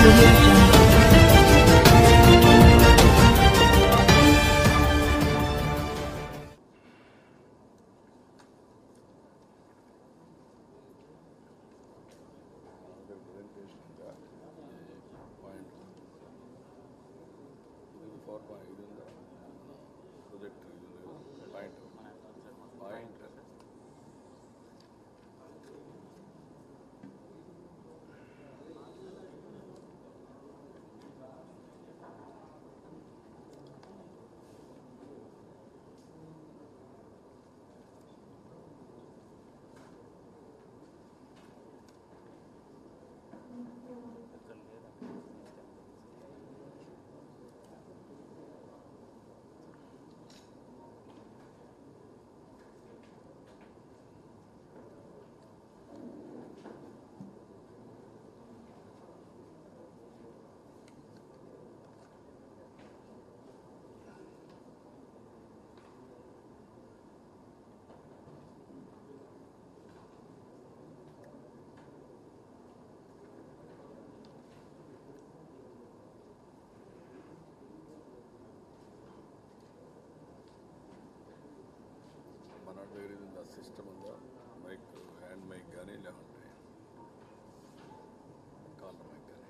audio jungle. Four point ఇది ఉందా project ఇది ఉంది కదా పాయింట్ పాయింట్ మన దగ్గర ఇది ఉందా సిస్టమ్ ఉందా మైక్ హ్యాండ్ మైక్ కానీ లేకుంటే కాలర్ మైక్ కానీ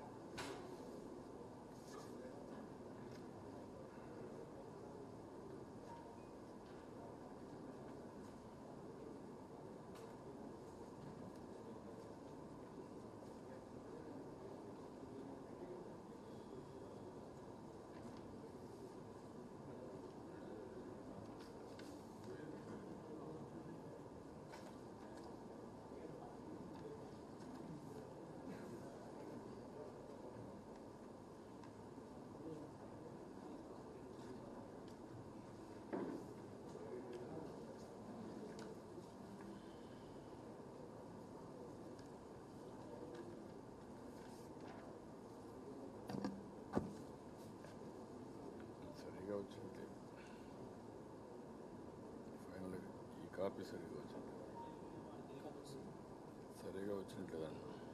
సరిగా వచ్చింది ఫైనల్ ఈ కాపీ సరిగా వచ్చింది సరిగా వచ్చినట్లేదా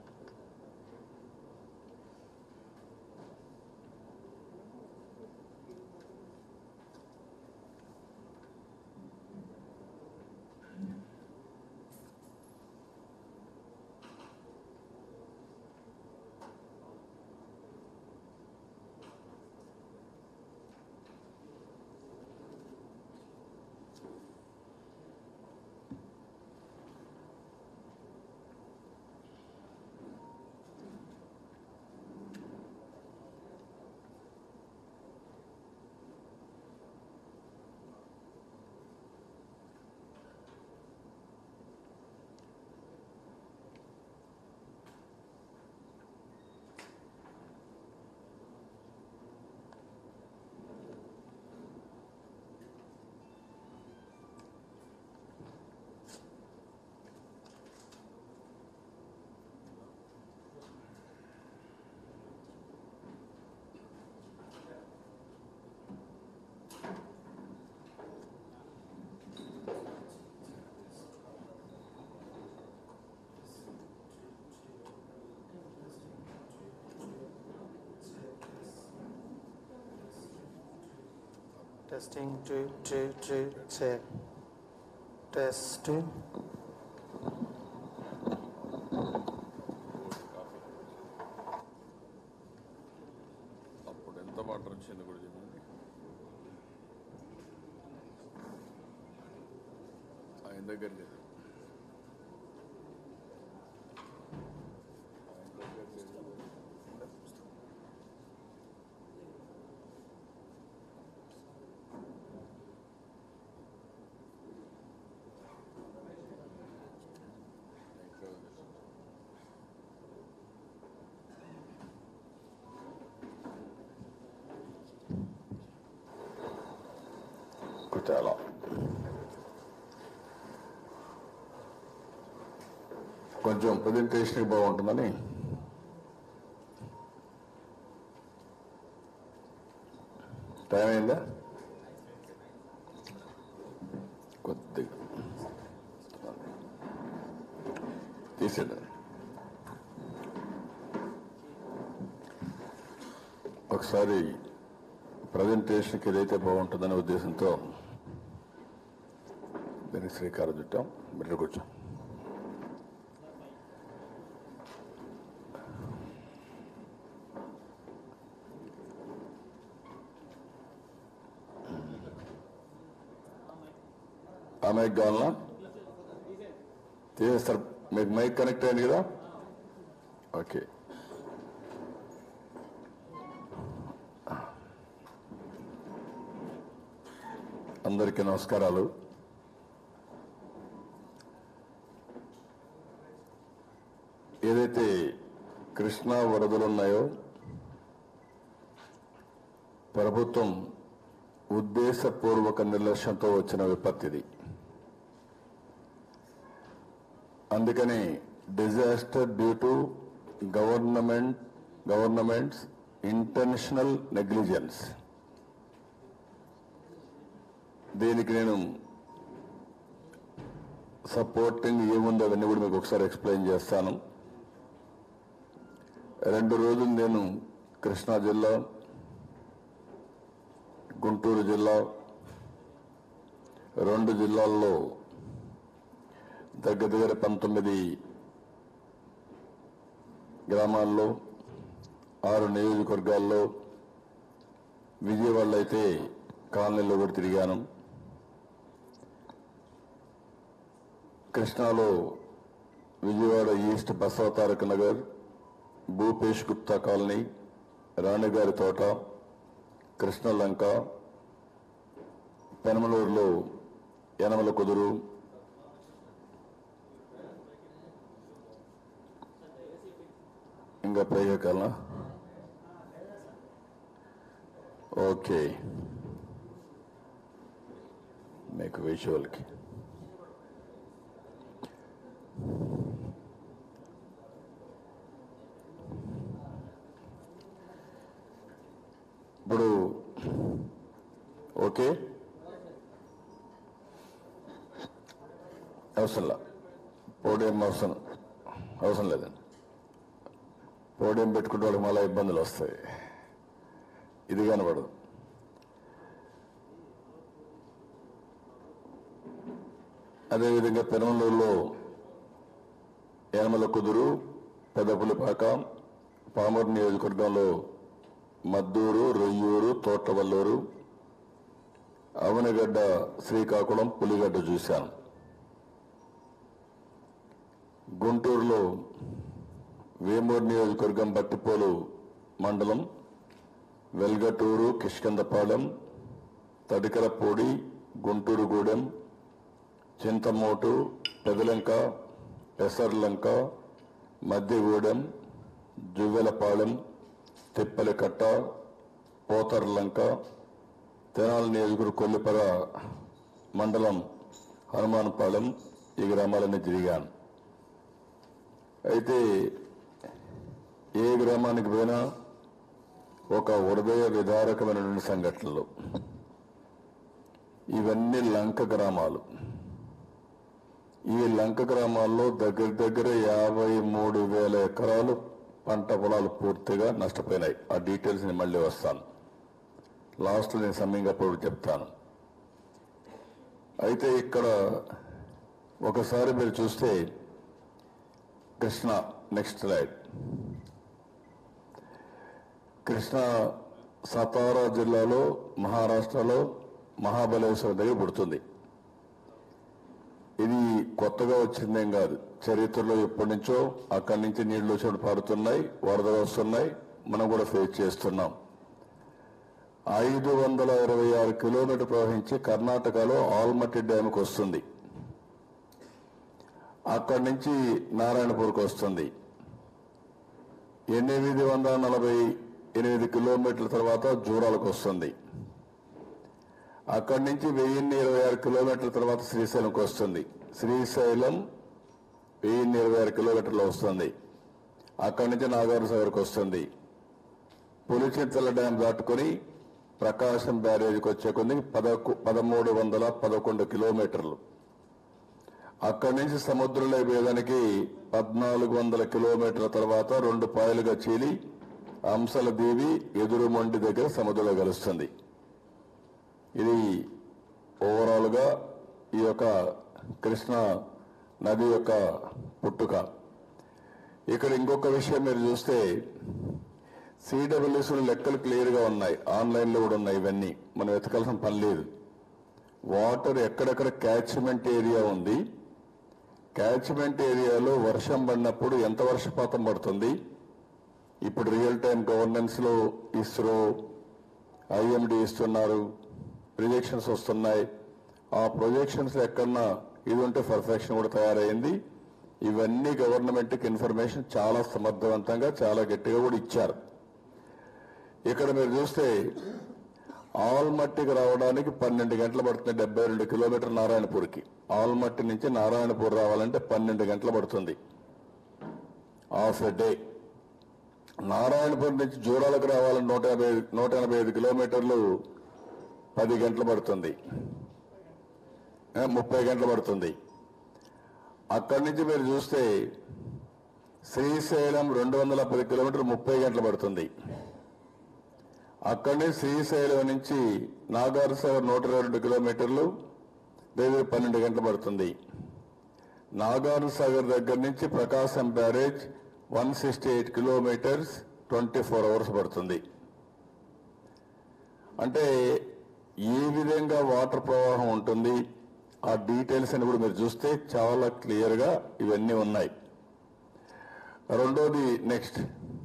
Testing two two two check. Testing. అప్పుడు ఎంత వాటర్ వచ్చింది కూడా చెప్పండి ఆయన దగ్గర లేదు ఆయన దగ్గర లేదు. ఎక్కడ ఉంది? కుచాల కొంచెం ప్రజెంటేషన్ బాగుంటుందని టైం అయిందా కొద్దిగా తీసేయండి ఒకసారి ప్రజెంటేషన్కి ఏదైతే బాగుంటుందనే ఉద్దేశంతో దీనికి శ్రీకారం చుట్టాం మీరు కూర్చో ఆ మైక్ కావాలనా తీసేస్తారు మీకు మైక్ కనెక్ట్ అయింది కదా ఓకే అందరికీ నమస్కారాలు ఏదైతే కృష్ణా వరదలు ఉన్నాయో ప్రభుత్వం ఉద్దేశపూర్వక నిర్లక్ష్యంతో వచ్చిన విపత్తిది అందుకని disaster due to government governments intentional negligence దీనికి నేను సపోర్టింగ్ ఏముందో అవన్నీ కూడా మీకు ఒకసారి ఎక్స్ప్లెయిన్ చేస్తాను రెండు రోజులు నేను కృష్ణా జిల్లా గుంటూరు జిల్లా రెండు జిల్లాల్లో దగ్గర దగ్గర పంతొమ్మిది గ్రామాల్లో ఆరు నియోజకవర్గాల్లో విజయవాడలో అయితే కాలనీలో కూడా తిరిగాను కృష్ణాలో విజయవాడ ఈస్ట్ బసవతారక నగర్ భూపేష్ గుప్తా కాలనీ రాణిగారి తోట కృష్ణలంక పెనమలూరులో యనమల కుదురు ఇంకా ప్రయోగాల ఓకే మీకు విజువల్కి ఇప్పుడు ఓకే అవసరంలా పోడియం అవసరం అవసరం లేదండి పోడియం పెట్టుకుంటే వాళ్ళకి మళ్ళీ ఇబ్బందులు వస్తాయి ఇది కనబడదు అదేవిధంగా పెనమలూరులో యనమల కుదురు పెదపులిపాక పామూరు నియోజకవర్గంలో మద్దూరు రొయ్యూరు తోటవల్లూరు అవనగడ్డ శ్రీకాకుళం పులిగడ్డ చూశాను గుంటూరులో వేమూరు నియోజకవర్గం బట్టిపోలు మండలం వెల్గటూరు కిష్కందపాలెం తడికలపూడి గుంటూరుగూడెం చింతమోటు పెదలంక పెసర్లంక మధ్యగూడెం జువ్వెలపాలెం తిప్పలకట్ట పోతర్లంక తెనాలి నియోజకవర్గ కొల్లిపర మండలం హనుమాన్పాలెం ఈ గ్రామాలన్నీ తిరిగాను అయితే ఏ గ్రామానికి పోయినా ఒక హృదయ విదారకమైనటువంటి సంఘటనలు ఇవన్నీ లంక గ్రామాలు ఈ లంక గ్రామాల్లో దగ్గర దగ్గర యాభై మూడు వేల ఎకరాలు పంట పొలాలు పూర్తిగా నష్టపోయినాయి ఆ డీటెయిల్స్ నేను మళ్ళీ వస్తాను లాస్ట్లో నేను సమయంగా అప్పుడు చెప్తాను అయితే ఇక్కడ ఒకసారి మీరు చూస్తే కృష్ణ నెక్స్ట్ స్లైడ్ కృష్ణ సతారా జిల్లాలో మహారాష్ట్రలో మహాబలేశ్వరం దగ్గర పుడుతుంది ఇది కొత్తగా వచ్చిందేం కాదు చరిత్రలో ఎప్పటి నుంచో అక్కడి నుంచి నీళ్లు వచ్చి పారుతున్నాయి వరదలు వస్తున్నాయి మనం కూడా ఫేస్ చేస్తున్నాం ఐదు వందల ఇరవై ఆరు కిలోమీటర్ ప్రవహించి కర్ణాటకలో ఆల్మట్టి డ్యామ్కి వస్తుంది అక్కడి నుంచి నారాయణపూర్కి వస్తుంది ఎనిమిది వందల నలభై ఎనిమిది కిలోమీటర్ల తర్వాత జూరాలకు వస్తుంది అక్కడి నుంచి వెయ్యిన్ని ఇరవై ఆరు కిలోమీటర్ల తర్వాత శ్రీశైలంకి వస్తుంది శ్రీశైలం వెయ్యిన్ని ఇరవై ఆరు కిలోమీటర్లు వస్తుంది అక్కడి నుంచి నాగార్జున సాగర్కి వస్తుంది పులిచింతల డ్యాం దాటుకొని ప్రకాశం బ్యారేజ్కి వచ్చే కొన్ని పదకు పదమూడు వందల పదకొండు కిలోమీటర్లు అక్కడి నుంచి సముద్రంలో వేయడానికి పద్నాలుగు వందల కిలోమీటర్ల తర్వాత రెండు పాయలుగా చీలి అంశల దేవి ఎదురుమండి దగ్గర సముద్రంలో కలుస్తుంది ఇది ఓవరాల్గా ఈ యొక్క కృష్ణ నది యొక్క పుట్టుక ఇక్కడ ఇంకొక విషయం మీరు చూస్తే సిడబ్ల్యూఎస్ లెక్కలు క్లియర్గా ఉన్నాయి ఆన్లైన్లో కూడా ఉన్నాయి ఇవన్నీ మనం వెతకాల్సిన పని లేదు వాటర్ ఎక్కడెక్కడ క్యాచ్మెంట్ ఏరియా ఉంది క్యాచ్మెంట్ ఏరియాలో వర్షం పడినప్పుడు ఎంత వర్షపాతం పడుతుంది ఇప్పుడు రియల్ టైం గవర్నెన్స్ లో ఇస్రో ఐఎండి ఇస్తున్నారు ప్రొజెక్షన్స్ వస్తున్నాయి ఆ ప్రొజెక్షన్స్ ఎక్కడన్నా ఇది ఉంటే పర్ఫెక్షన్ కూడా తయారైంది ఇవన్నీ గవర్నమెంట్కి ఇన్ఫర్మేషన్ చాలా సమర్థవంతంగా చాలా గట్టిగా కూడా ఇచ్చారు ఇక్కడ మీరు చూస్తే ఆల్మట్టికి రావడానికి పన్నెండు గంటలు పడుతుంది డెబ్బై రెండు కిలోమీటర్ నారాయణపూర్కి ఆల్మట్టి నుంచి నారాయణపూర్ రావాలంటే పన్నెండు గంటలు పడుతుంది హాఫ్ ఎ డే నారాయణపూర్ నుంచి జూరాలకు రావాలని నూట యాభై నూట ఎనభై ఐదు కిలోమీటర్లు పది గంటలు పడుతుంది ఏ, ముప్పై గంటలు పడుతుంది అక్కడి నుంచి మీరు చూస్తే శ్రీశైలం రెండు వందల పది కిలోమీటర్లు ముప్పై గంటలు పడుతుంది అక్కడి నుంచి శ్రీశైలం నుంచి నాగార్జున నూట ఇరవై రెండు కిలోమీటర్లు దగ్గర పన్నెండు గంటలు పడుతుంది నాగార్జున సాగర్ దగ్గర నుంచి Prakasam barrage one sixty eight kilometers twenty four hours పడుతుంది అంటే ఏ విధంగా వాటర్ ప్రవాహం ఉంటుంది ఆ డీటెయిల్స్ అని కూడా మీరు చూస్తే చాలా క్లియర్గా ఇవన్నీ ఉన్నాయి రెండోది నెక్స్ట్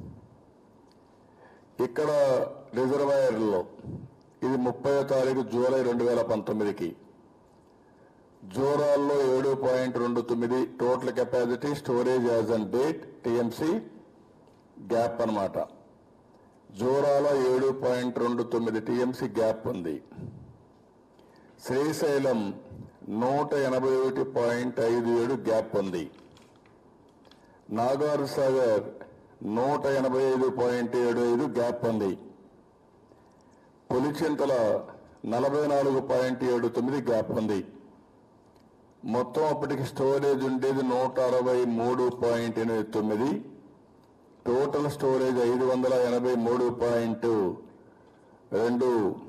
ఇక్కడ రిజర్వాయర్లో ఇది ముప్పై తారీఖు జూలై రెండు వేల పంతొమ్మిదికి జోరాల్లో ఏడు పాయింట్ రెండు తొమ్మిది total capacity storage as and date TMC gap అన్నమాట జోరాల ఏడు పాయింట్ రెండు తొమ్మిది టిఎంసి గ్యాప్ ఉంది శ్రీశైలం నూట ఎనభై ఒకటి పాయింట్ ఐదు ఏడు గ్యాప్ ఉంది నాగార్ సాగర్ నూట ఎనభై ఐదు పాయింట్ ఏడు ఐదు గ్యాప్ ఉంది పులిచింతల నలభై నాలుగు పాయింట్ ఏడు తొమ్మిది గ్యాప్ ఉంది మొత్తం అప్పటికి స్టోరేజ్ ఉండేది నూట అరవై మూడు పాయింట్ ఎనిమిది తొమ్మిది టోటల్ స్టోరేజ్ ఐదు వందల ఎనభై మూడు పాయింట్ రెండు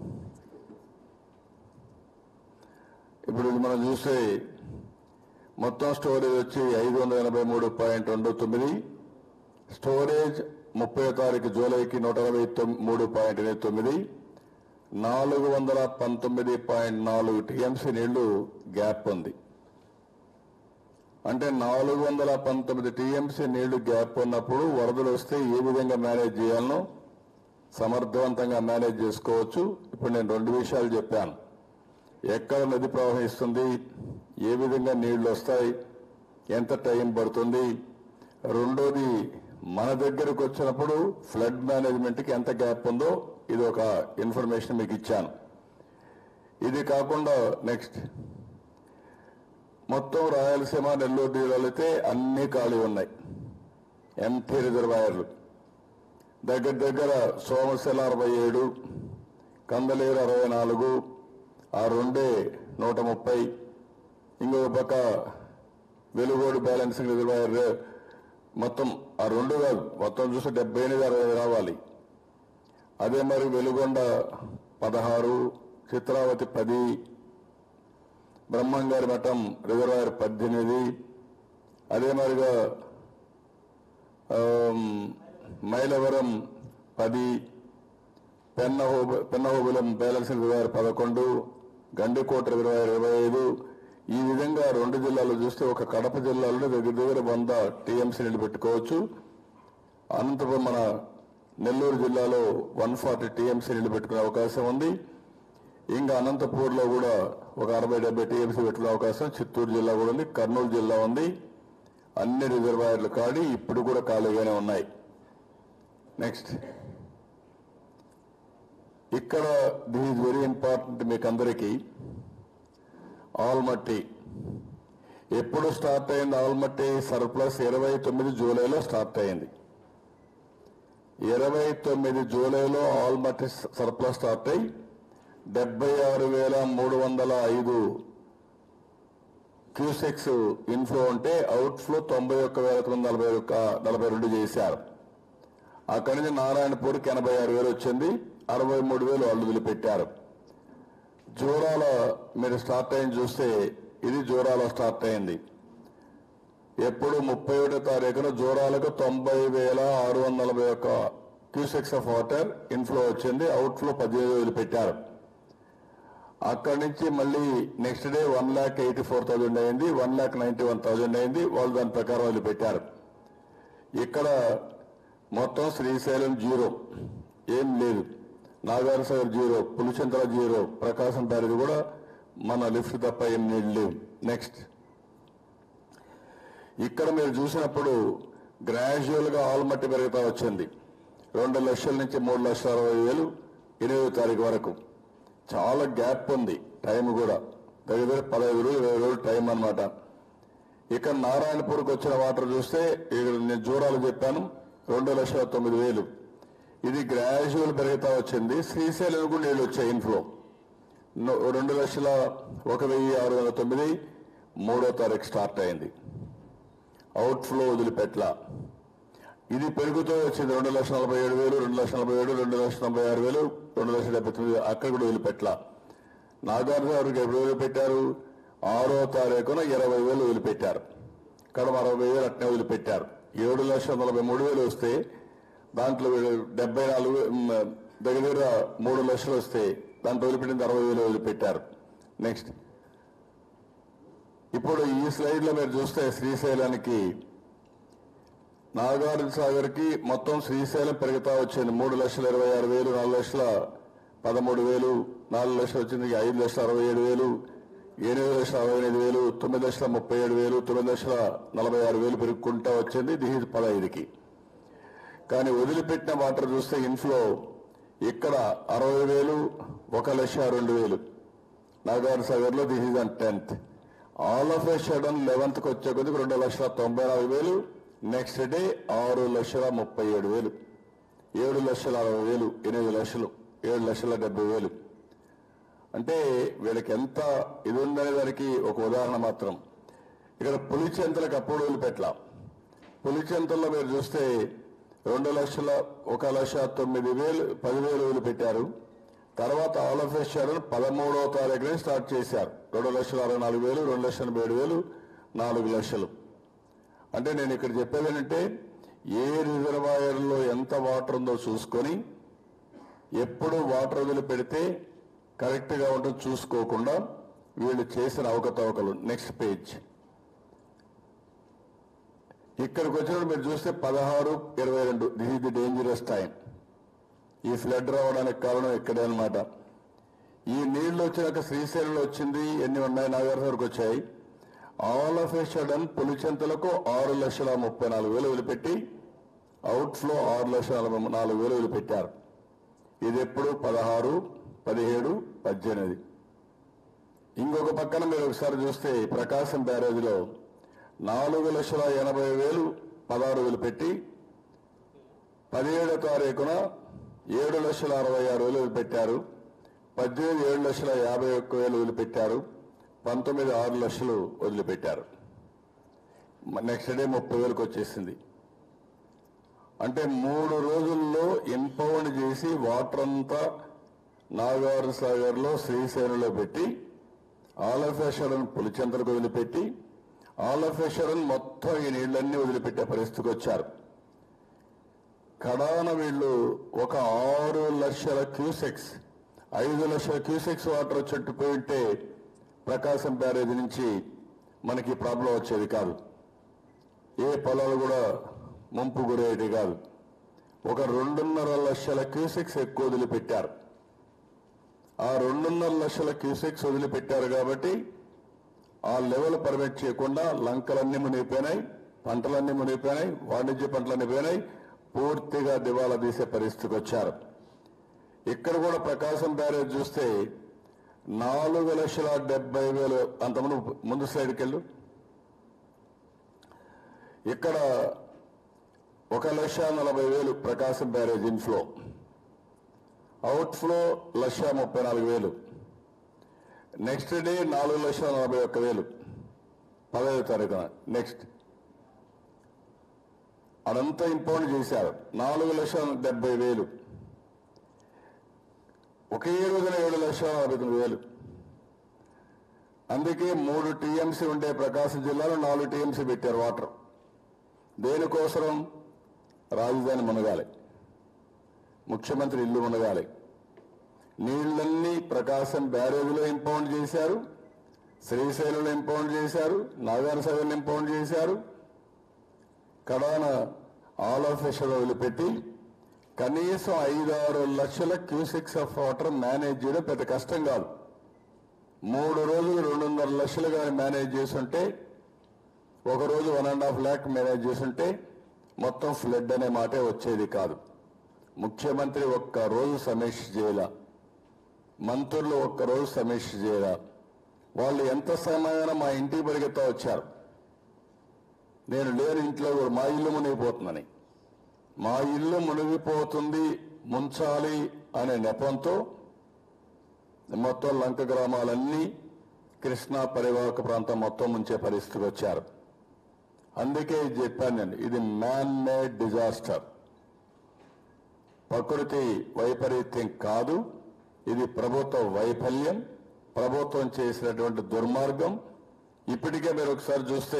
ఇప్పుడు ఇది మనం చూస్తే మొత్తం స్టోరేజ్ వచ్చి ఐదు వందల ఎనభై మూడు పాయింట్ రెండు తొమ్మిది స్టోరేజ్ ముప్పై తారీఖు జూలైకి నూట అరవై తొమ్- మూడు పాయింట్ ఎనిమిది తొమ్మిది నాలుగు వందల పంతొమ్మిది పాయింట్ నాలుగు టీఎంసీ నీళ్లు గ్యాప్ ఉంది అంటే నాలుగు వందల పంతొమ్మిది టీఎంసీ నీళ్లు గ్యాప్ ఉన్నప్పుడు వరదలు వస్తే ఏ విధంగా మేనేజ్ చేయాలనో సమర్థవంతంగా మేనేజ్ చేసుకోవచ్చు ఇప్పుడు నేను రెండు విషయాలు చెప్పాను ఎక్కడ నది ప్రవహిస్తుంది ఏ విధంగా నీళ్లు వస్తాయి ఎంత టైం పడుతుంది రెండోది మన దగ్గరకు వచ్చినప్పుడు ఫ్లడ్ మేనేజ్మెంట్కి ఎంత గ్యాప్ ఉందో ఇది ఒక ఇన్ఫర్మేషన్ మీకు ఇచ్చాను ఇది కాకుండా నెక్స్ట్ మొత్తం రాయలసీమ నెల్లూరు జిల్లాలో అయితే అన్ని ఖాళీ ఉన్నాయి ఎంటీ రిజర్వాయర్లు దగ్గర దగ్గర సోమశిల అరవై ఏడు కందలేరు అరవై నాలుగు ఆ రెండే నూట ముప్పై ఇంకొక పక్క వెలుగోడు బ్యాలెన్సింగ్ రిజర్వాయర్ మొత్తం ఆ రెండు కాదు మొత్తం చూస్తే డెబ్బై ఎనిమిది అరవై రావాలి అదే మరి వెలుగొండ పదహారు చిత్రావతి పది బ్రహ్మంగారి మఠం రిజర్వాయర్ పద్దెనిమిది అదే మరిగా ఆమ్, మైలవరం పది పెన్నహోబ పెన్నహోబులం బ్యాలెన్స్ రిజర్వాయర్ పదకొండు గండికోట రిజర్వాయర్ ఇరవై ఐదు ఈ విధంగా రెండు జిల్లాలు చూస్తే ఒక కడప జిల్లాలో దగ్గర దగ్గర వంద టీఎంసీ నీళ్లు పెట్టుకోవచ్చు అనంతపురం మన నెల్లూరు జిల్లాలో వన్ ఫార్టీ టీఎంసీ నీళ్లు పెట్టుకునే అవకాశం ఉంది ఇంకా అనంతపూర్లో కూడా ఒక అరవై డెబ్బై టీఎంసీ పెట్టుకునే అవకాశం చిత్తూరు జిల్లా కూడా ఉంది కర్నూలు జిల్లా ఉంది అన్ని రిజర్వాయర్లు ఖాళీ ఇప్పుడు కూడా ఖాళీగానే ఉన్నాయి నెక్స్ట్ ఇక్కడ దిస్ ఈజ్ వెరీ ఇంపార్టెంట్ మీకు అందరికీ ఆల్మట్టి ఎప్పుడు స్టార్ట్ అయింది ఆల్మట్టి సర్ప్లస్ ఇరవై తొమ్మిది జూలైలో స్టార్ట్ అయింది ఇరవై తొమ్మిది జూలైలో ఆల్మట్టి సర్ప్లస్ స్టార్ట్ అయ్యి డెబ్బై ఆరు వేల మూడు వందల ఐదు క్యూసెక్స్ ఇన్ఫ్లో ఉంటే అవుట్ఫ్లో తొంభై ఒక్క వేల తొమ్మిది నలభై ఒక్క నలభై రెండు చేశారు అక్కడి నుంచి నారాయణపూర్కి ఎనభై ఆరు వేలు వచ్చింది అరవై మూడు వేలు వాళ్ళు వదిలిపెట్టారు జోరాల మీరు స్టార్ట్ అయింది చూస్తే ఇది జోరాల స్టార్ట్ అయింది ఎప్పుడు ముప్పై ఒకటో తారీఖున జోరాలకు తొంభై వేల ఆరు వందల నలభై ఒక్క క్యూసెక్స్ ఆఫ్ వాటర్ ఇన్ఫ్లో వచ్చింది అవుట్ఫ్లో పదిహేను వేలు పెట్టారు అక్కడి నుంచి మళ్ళీ next day one lakh eighty four thousand అయింది one lakh ninety one thousand అయింది వాళ్ళు దాని ప్రకారం వాళ్ళు పెట్టారు ఇక్కడ మొత్తం శ్రీశైలం జీరో ఏం లేదు Nagar Sagar zero Pulichintala zero Prakasam barrage కూడా మన లిఫ్ట్ తప్ప ఏం నీళ్ళు లేవు నెక్స్ట్ ఇక్కడ మీరు చూసినప్పుడు గ్రాడ్యువల్ గా ఆల్మట్టి పెరుగుతా వచ్చింది రెండు లక్షల నుంచి మూడు లక్షల అరవై వేలు ఎనిమిదో తారీఖు వరకు చాలా గ్యాప్ ఉంది టైం కూడా దగ్గర దగ్గర పదహైదు రోజులు ఇరవై రోజులు టైం అన్నమాట ఇక్కడ నారాయణపూర్కి వచ్చిన వాటర్ చూస్తే ఇక్కడ నేను జూరాలు చెప్పాను రెండు లక్షల తొమ్మిది వేలు ఇది గ్రాడ్యువల్ పెరుగుతా వచ్చింది శ్రీశైలం కూడా నీళ్ళు వచ్చాయి ఇన్ఫ్లో నో- రెండు లక్షల ఒక వెయ్యి ఆరు వందల తొమ్మిది మూడో తారీఖు స్టార్ట్ అయింది అవుట్ఫ్లో వదిలిపెట్ల ఇది పెరుగుతూ వచ్చింది రెండు లక్షల నలభై ఏడు వేలు రెండు లక్షల నలభై ఏడు రెండు లక్షల తొంభై ఆరు వేలు రెండు లక్షల డెబ్బై తొమ్మిది అక్కడ కూడా వదిలిపెట్ల నాగార్జున గారికి ఎప్పుడు వదిలిపెట్టారు ఆరో తారీఖున ఇరవై వేలు వదిలిపెట్టారు కడమ అరవై వేలు అట్నే వదిలిపెట్టారు ఏడు లక్షల నలభై మూడు వేలు వస్తే దాంట్లో వీళ్ళు డెబ్బై నాలుగు మ్, దగ్గర దగ్గర మూడు లక్షలు వస్తే దాంట్లో వదిలిపెట్టింది అరవై వేలు వదిలిపెట్టారు నెక్స్ట్ ఇప్పుడు ఈ స్లైడ్ లో మీరు చూస్తే శ్రీశైలానికి నాగార్జున సాగర్ కి మొత్తం శ్రీశైలం పెరుగుతా వచ్చింది మూడు లక్షల ఇరవై ఆరు వేలు నాలుగు లక్షల పదమూడు వేలు నాలుగు లక్షలు వచ్చింది ఐదు లక్షల అరవై ఏడు వేలు ఎనిమిది లక్షల అరవై ఎనిమిది వేలు తొమ్మిది లక్షల ముప్పై ఏడు వేలు తొమ్మిది లక్షల నలభై ఆరు వేలు పెరుగుకుంటా వచ్చింది దిహి పదహైదుకి కానీ వదిలిపెట్టిన వాటర్ చూస్తే ఇన్ఫ్లో ఇక్కడ అరవై వేలు ఒక లక్ష రెండు వేలు నాగార్ సాగర్ లో this is on tenth all of a sudden eleventh కి వచ్చే కొద్దికి రెండు లక్షల తొంభై నాలుగు వేలు నెక్స్ట్ డే ఆరు లక్షల ముప్పై ఏడు వేలు ఏడు లక్షల అరవై వేలు ఎనిమిది లక్షలు ఏడు లక్షల డెబ్బై వేలు అంటే వీళ్ళకి ఎంత ఇది ఉందనే దానికి ఒక ఉదాహరణ మాత్రం ఇక్కడ పులిచెంతలకు అప్పుడు వదిలిపెట్ల పులిచెంతల్లో మీరు చూస్తే రెండు లక్షల ఒక లక్ష తొమ్మిది వేలు పదివేలు వేలు పెట్టారు తర్వాత ఆల్ ఆఫ్ షడన్ పదమూడవ తారీఖునే స్టార్ట్ చేశారు రెండు లక్షల అరవై నాలుగు వేలు రెండు లక్షల ఎనభై ఏడు వేలు నాలుగు లక్షలు అంటే నేను ఇక్కడ చెప్పేది ఏంటంటే ఏ రిజర్వాయర్లో ఎంత వాటర్ ఉందో చూసుకొని ఎప్పుడు వాటర్ వదిలి పెడితే కరెక్ట్ గా ఉంటుందో చూసుకోకుండా వీళ్ళు చేసిన అవకతవకలు నెక్స్ట్ పేజ్ ఇక్కడికి వచ్చినప్పుడు మీరు చూస్తే పదహారు ఇరవై రెండు this is the dangerous time ఈ ఫ్లడ్ రావడానికి కారణం ఇక్కడే అన్నమాట ఈ నీళ్లు వచ్చినాక శ్రీశైలంలో వచ్చింది ఎన్ని ఉన్నాయి నాగార్జునకు వచ్చాయి ఆల్ ఆఫ్ ఏ సడన్ పులిచెంతలకు ఆరు లక్షల ముప్పై నాలుగు వేలు వదిలిపెట్టి అవుట్ఫ్లో ఆరు లక్షల నలభై నాలుగు వేలు వదిలిపెట్టారు ఇది ఎప్పుడు పదహారు పదిహేడు పద్దెనిమిది ఇంకొక పక్కన మీరు ఒకసారి చూస్తే ప్రకాశం బ్యారేజ్లో నాలుగు లక్షల ఎనభై వేలు పదహారు వేలు పెట్టి పదిహేడో తారీఖున ఏడు లక్షల అరవై ఆరు వేలు వదిలిపెట్టారు పద్దెనిమిది ఏడు లక్షల యాభై ఒక్క వేలు వదిలిపెట్టారు పంతొమ్మిది ఆరు లక్షలు వదిలిపెట్టారు నెక్స్ట్ డే ముప్పై వేలకు వచ్చేసింది అంటే మూడు రోజుల్లో ఇంపౌండ్ చేసి వాటర్ అంతా నాగార్ సాగర్ లో శ్రీశైలంలో పెట్టి ఆలఫేశ్వరన్ పులిచెంతలకు వదిలిపెట్టి ఆలఫేశ్వరన్ మొత్తం ఈ నీళ్లన్నీ వదిలిపెట్టే పరిస్థితికి వచ్చారు కడాన వీళ్ళు ఒక ఆరు లక్షల క్యూసెక్స్ ఐదు లక్షల క్యూసెక్స్ వాటర్ వచ్చేట్టు పోయి ఉంటే ప్రకాశం బ్యారేజ్ నుంచి మనకి ప్రాబ్లం వచ్చేది కాదు ఏ పొలాలు కూడా ముంపు గురయ్యేది కాదు ఒక రెండున్నర లక్షల క్యూసెక్స్ ఎక్కువ వదిలిపెట్టారు ఆ రెండున్నర లక్షల క్యూసెక్స్ వదిలిపెట్టారు కాబట్టి ఆ లెవెల్ పర్మిట్ చేయకుండా లంకలన్నీ మునిగిపోయినాయి పంటలన్నీ మునిగిపోయినాయి వాణిజ్య పంటలన్నీ పోయినాయి పూర్తిగా దివాలా తీసే పరిస్థితికి వచ్చారు ఇక్కడ కూడా ప్రకాశం బ్యారేజ్ చూస్తే నాలుగు లక్షల డెబ్బై వేలు అంతకుముందు ముందు స్లైడ్కి వెళ్ళు ఇక్కడ ఒక లక్ష నలభై వేలు ప్రకాశం బ్యారేజ్ ఇన్ఫ్లో అవుట్ఫ్లో లక్ష ముప్పై నాలుగు వేలు నెక్స్ట్ డే నాలుగు లక్షల నలభై ఒక్క వేలు పదహైదు తారీఖున నెక్స్ట్ అదంతా ఇంపౌండ్ చేశారు నాలుగు లక్షల డెబ్బై వేలు ఒకే రోజున ఏడు లక్షల అరవై తొమ్మిది వేలు అందుకే మూడు టీఎంసీ ఉండే ప్రకాశం జిల్లాలో నాలుగు టీఎంసీ పెట్టారు వాటర్ దేనికోసం రాజధాని మునగాలి ముఖ్యమంత్రి ఇల్లు మునగాలి నీళ్లన్నీ ప్రకాశం బ్యారేజ్లో ఇంపౌండ్ చేశారు శ్రీశైలంలో ఇంపౌండ్ చేశారు నాగార్జునసాగర్లో ఇంపౌండ్ చేశారు కడాన ఆల్ ఆఫ్ వదిలిపెట్టి కనీసం ఐదారు లక్షల క్యూసిక్స్ ఆఫ్ వాటర్ మేనేజ్ చేయడం పెద్ద కష్టం కాదు మూడు రోజులు రెండున్నర లక్షలు కానీ మేనేజ్ చేసుంటే ఒక రోజు one and half lakh manage చేసుంటే మొత్తం ఫ్లడ్ అనే మాటే వచ్చేది కాదు ముఖ్యమంత్రి ఒక్క రోజు సమీక్ష చేయాల మంత్రులు ఒక్క రోజు సమీక్ష చేయాల వాళ్ళు ఎంత సమయాన మా ఇంటికి పరిగెత్తా వచ్చారు నేను లేని ఇంట్లో కూడా మా ఇల్లు మునిగిపోతుందని మా ఇల్లు మునిగిపోతుంది ముంచాలి అనే నెపంతో మొత్తం లంక గ్రామాలన్నీ కృష్ణా పరివాహక ప్రాంతం మొత్తం ముంచే పరిస్థితికి వచ్చారు అందుకే ఇది చెప్పాను నేను ఇది మ్యాన్ మేడ్ డిజాస్టర్ ప్రకృతి వైపరీత్యం కాదు ఇది ప్రభుత్వ వైఫల్యం ప్రభుత్వం చేసినటువంటి దుర్మార్గం ఇప్పటికే మీరు ఒకసారి చూస్తే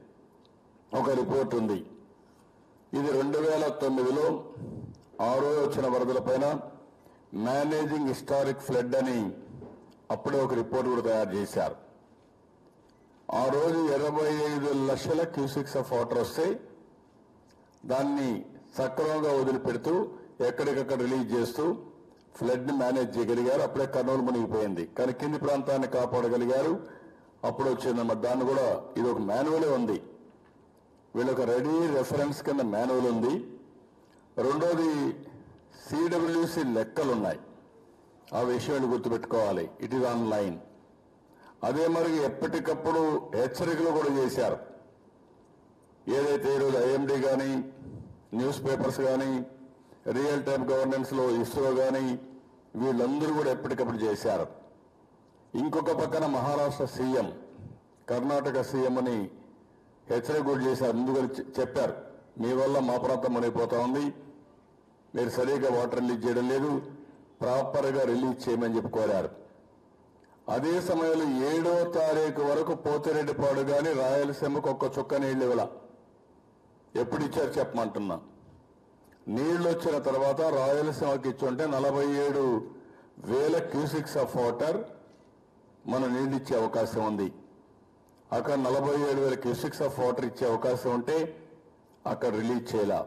ఒక రిపోర్ట్ ఉంది ఇది రెండు వేల తొమ్మిదిలో ఆరో వచ్చిన వరదలపైన మేనేజింగ్ హిస్టారిక్ ఫ్లడ్ అని అప్పుడే ఒక రిపోర్ట్ కూడా తయారు చేశారు ఆ రోజు ఇరవై ఐదు లక్షల క్యూసిక్స్ ఆఫ్ వాటర్ వస్తే దాన్ని సక్రమంగా వదిలిపెడుతూ ఎక్కడికక్కడ రిలీజ్ చేస్తూ ఫ్లడ్ ని మేనేజ్ చేయగలిగారు అప్పుడే కర్నూలు మునిగిపోయింది కానీ కింది ప్రాంతాన్ని కాపాడగలిగారు అప్పుడు వచ్చిందన్నమాట దాన్ని కూడా ఇది ఒక మాన్యువలే ఉంది వీళ్ళొక రెడీ రెఫరెన్స్ కింద మాన్యువల్ ఉంది రెండోది సిడబ్ల్యూసి లెక్కలు ఉన్నాయి ఆ విషయాన్ని గుర్తుపెట్టుకోవాలి ఇట్ ఈజ్ ఆన్లైన్ అదే మరి ఎప్పటికప్పుడు హెచ్చరికలు కూడా చేశారు ఏదైతే ఈరోజు ఐఎండి కానీ న్యూస్ పేపర్స్ కానీ రియల్ టైం గవర్నెన్స్ లో ఇస్రో కానీ వీళ్ళందరూ కూడా ఎప్పటికప్పుడు చేశారు ఇంకొక పక్కన మహారాష్ట్ర సీఎం కర్ణాటక సీఎం అని హెచ్చరిక కూడా చేశారు ముందుగా చె- చెప్పారు మీ వల్ల మా ప్రాంతం మునిగిపోతా ఉంది మీరు సరిగా వాటర్ రిలీజ్ చేయడం లేదు ప్రాపర్గా రిలీజ్ చేయమని చెప్పి కోరారు అదే సమయంలో ఏడో తారీఖు వరకు పోతిరెడ్డిపాడు కానీ రాయలసీమకు ఒక్క చుక్క నీళ్ళు ఇవ్వాల ఎప్పుడు ఇచ్చారు చెప్పమంటున్నా నీళ్లు వచ్చిన తర్వాత రాయలసీమకి ఇచ్చుంటే నలభై ఏడు వేల క్యూసిక్స్ ఆఫ్ వాటర్ మనం నీళ్ళు ఇచ్చే అవకాశం ఉంది అక్కడ నలభై ఏడు వేల క్యూసిక్స్ ఆఫ్ వాటర్ ఇచ్చే అవకాశం ఉంటే అక్కడ రిలీజ్ చేయాల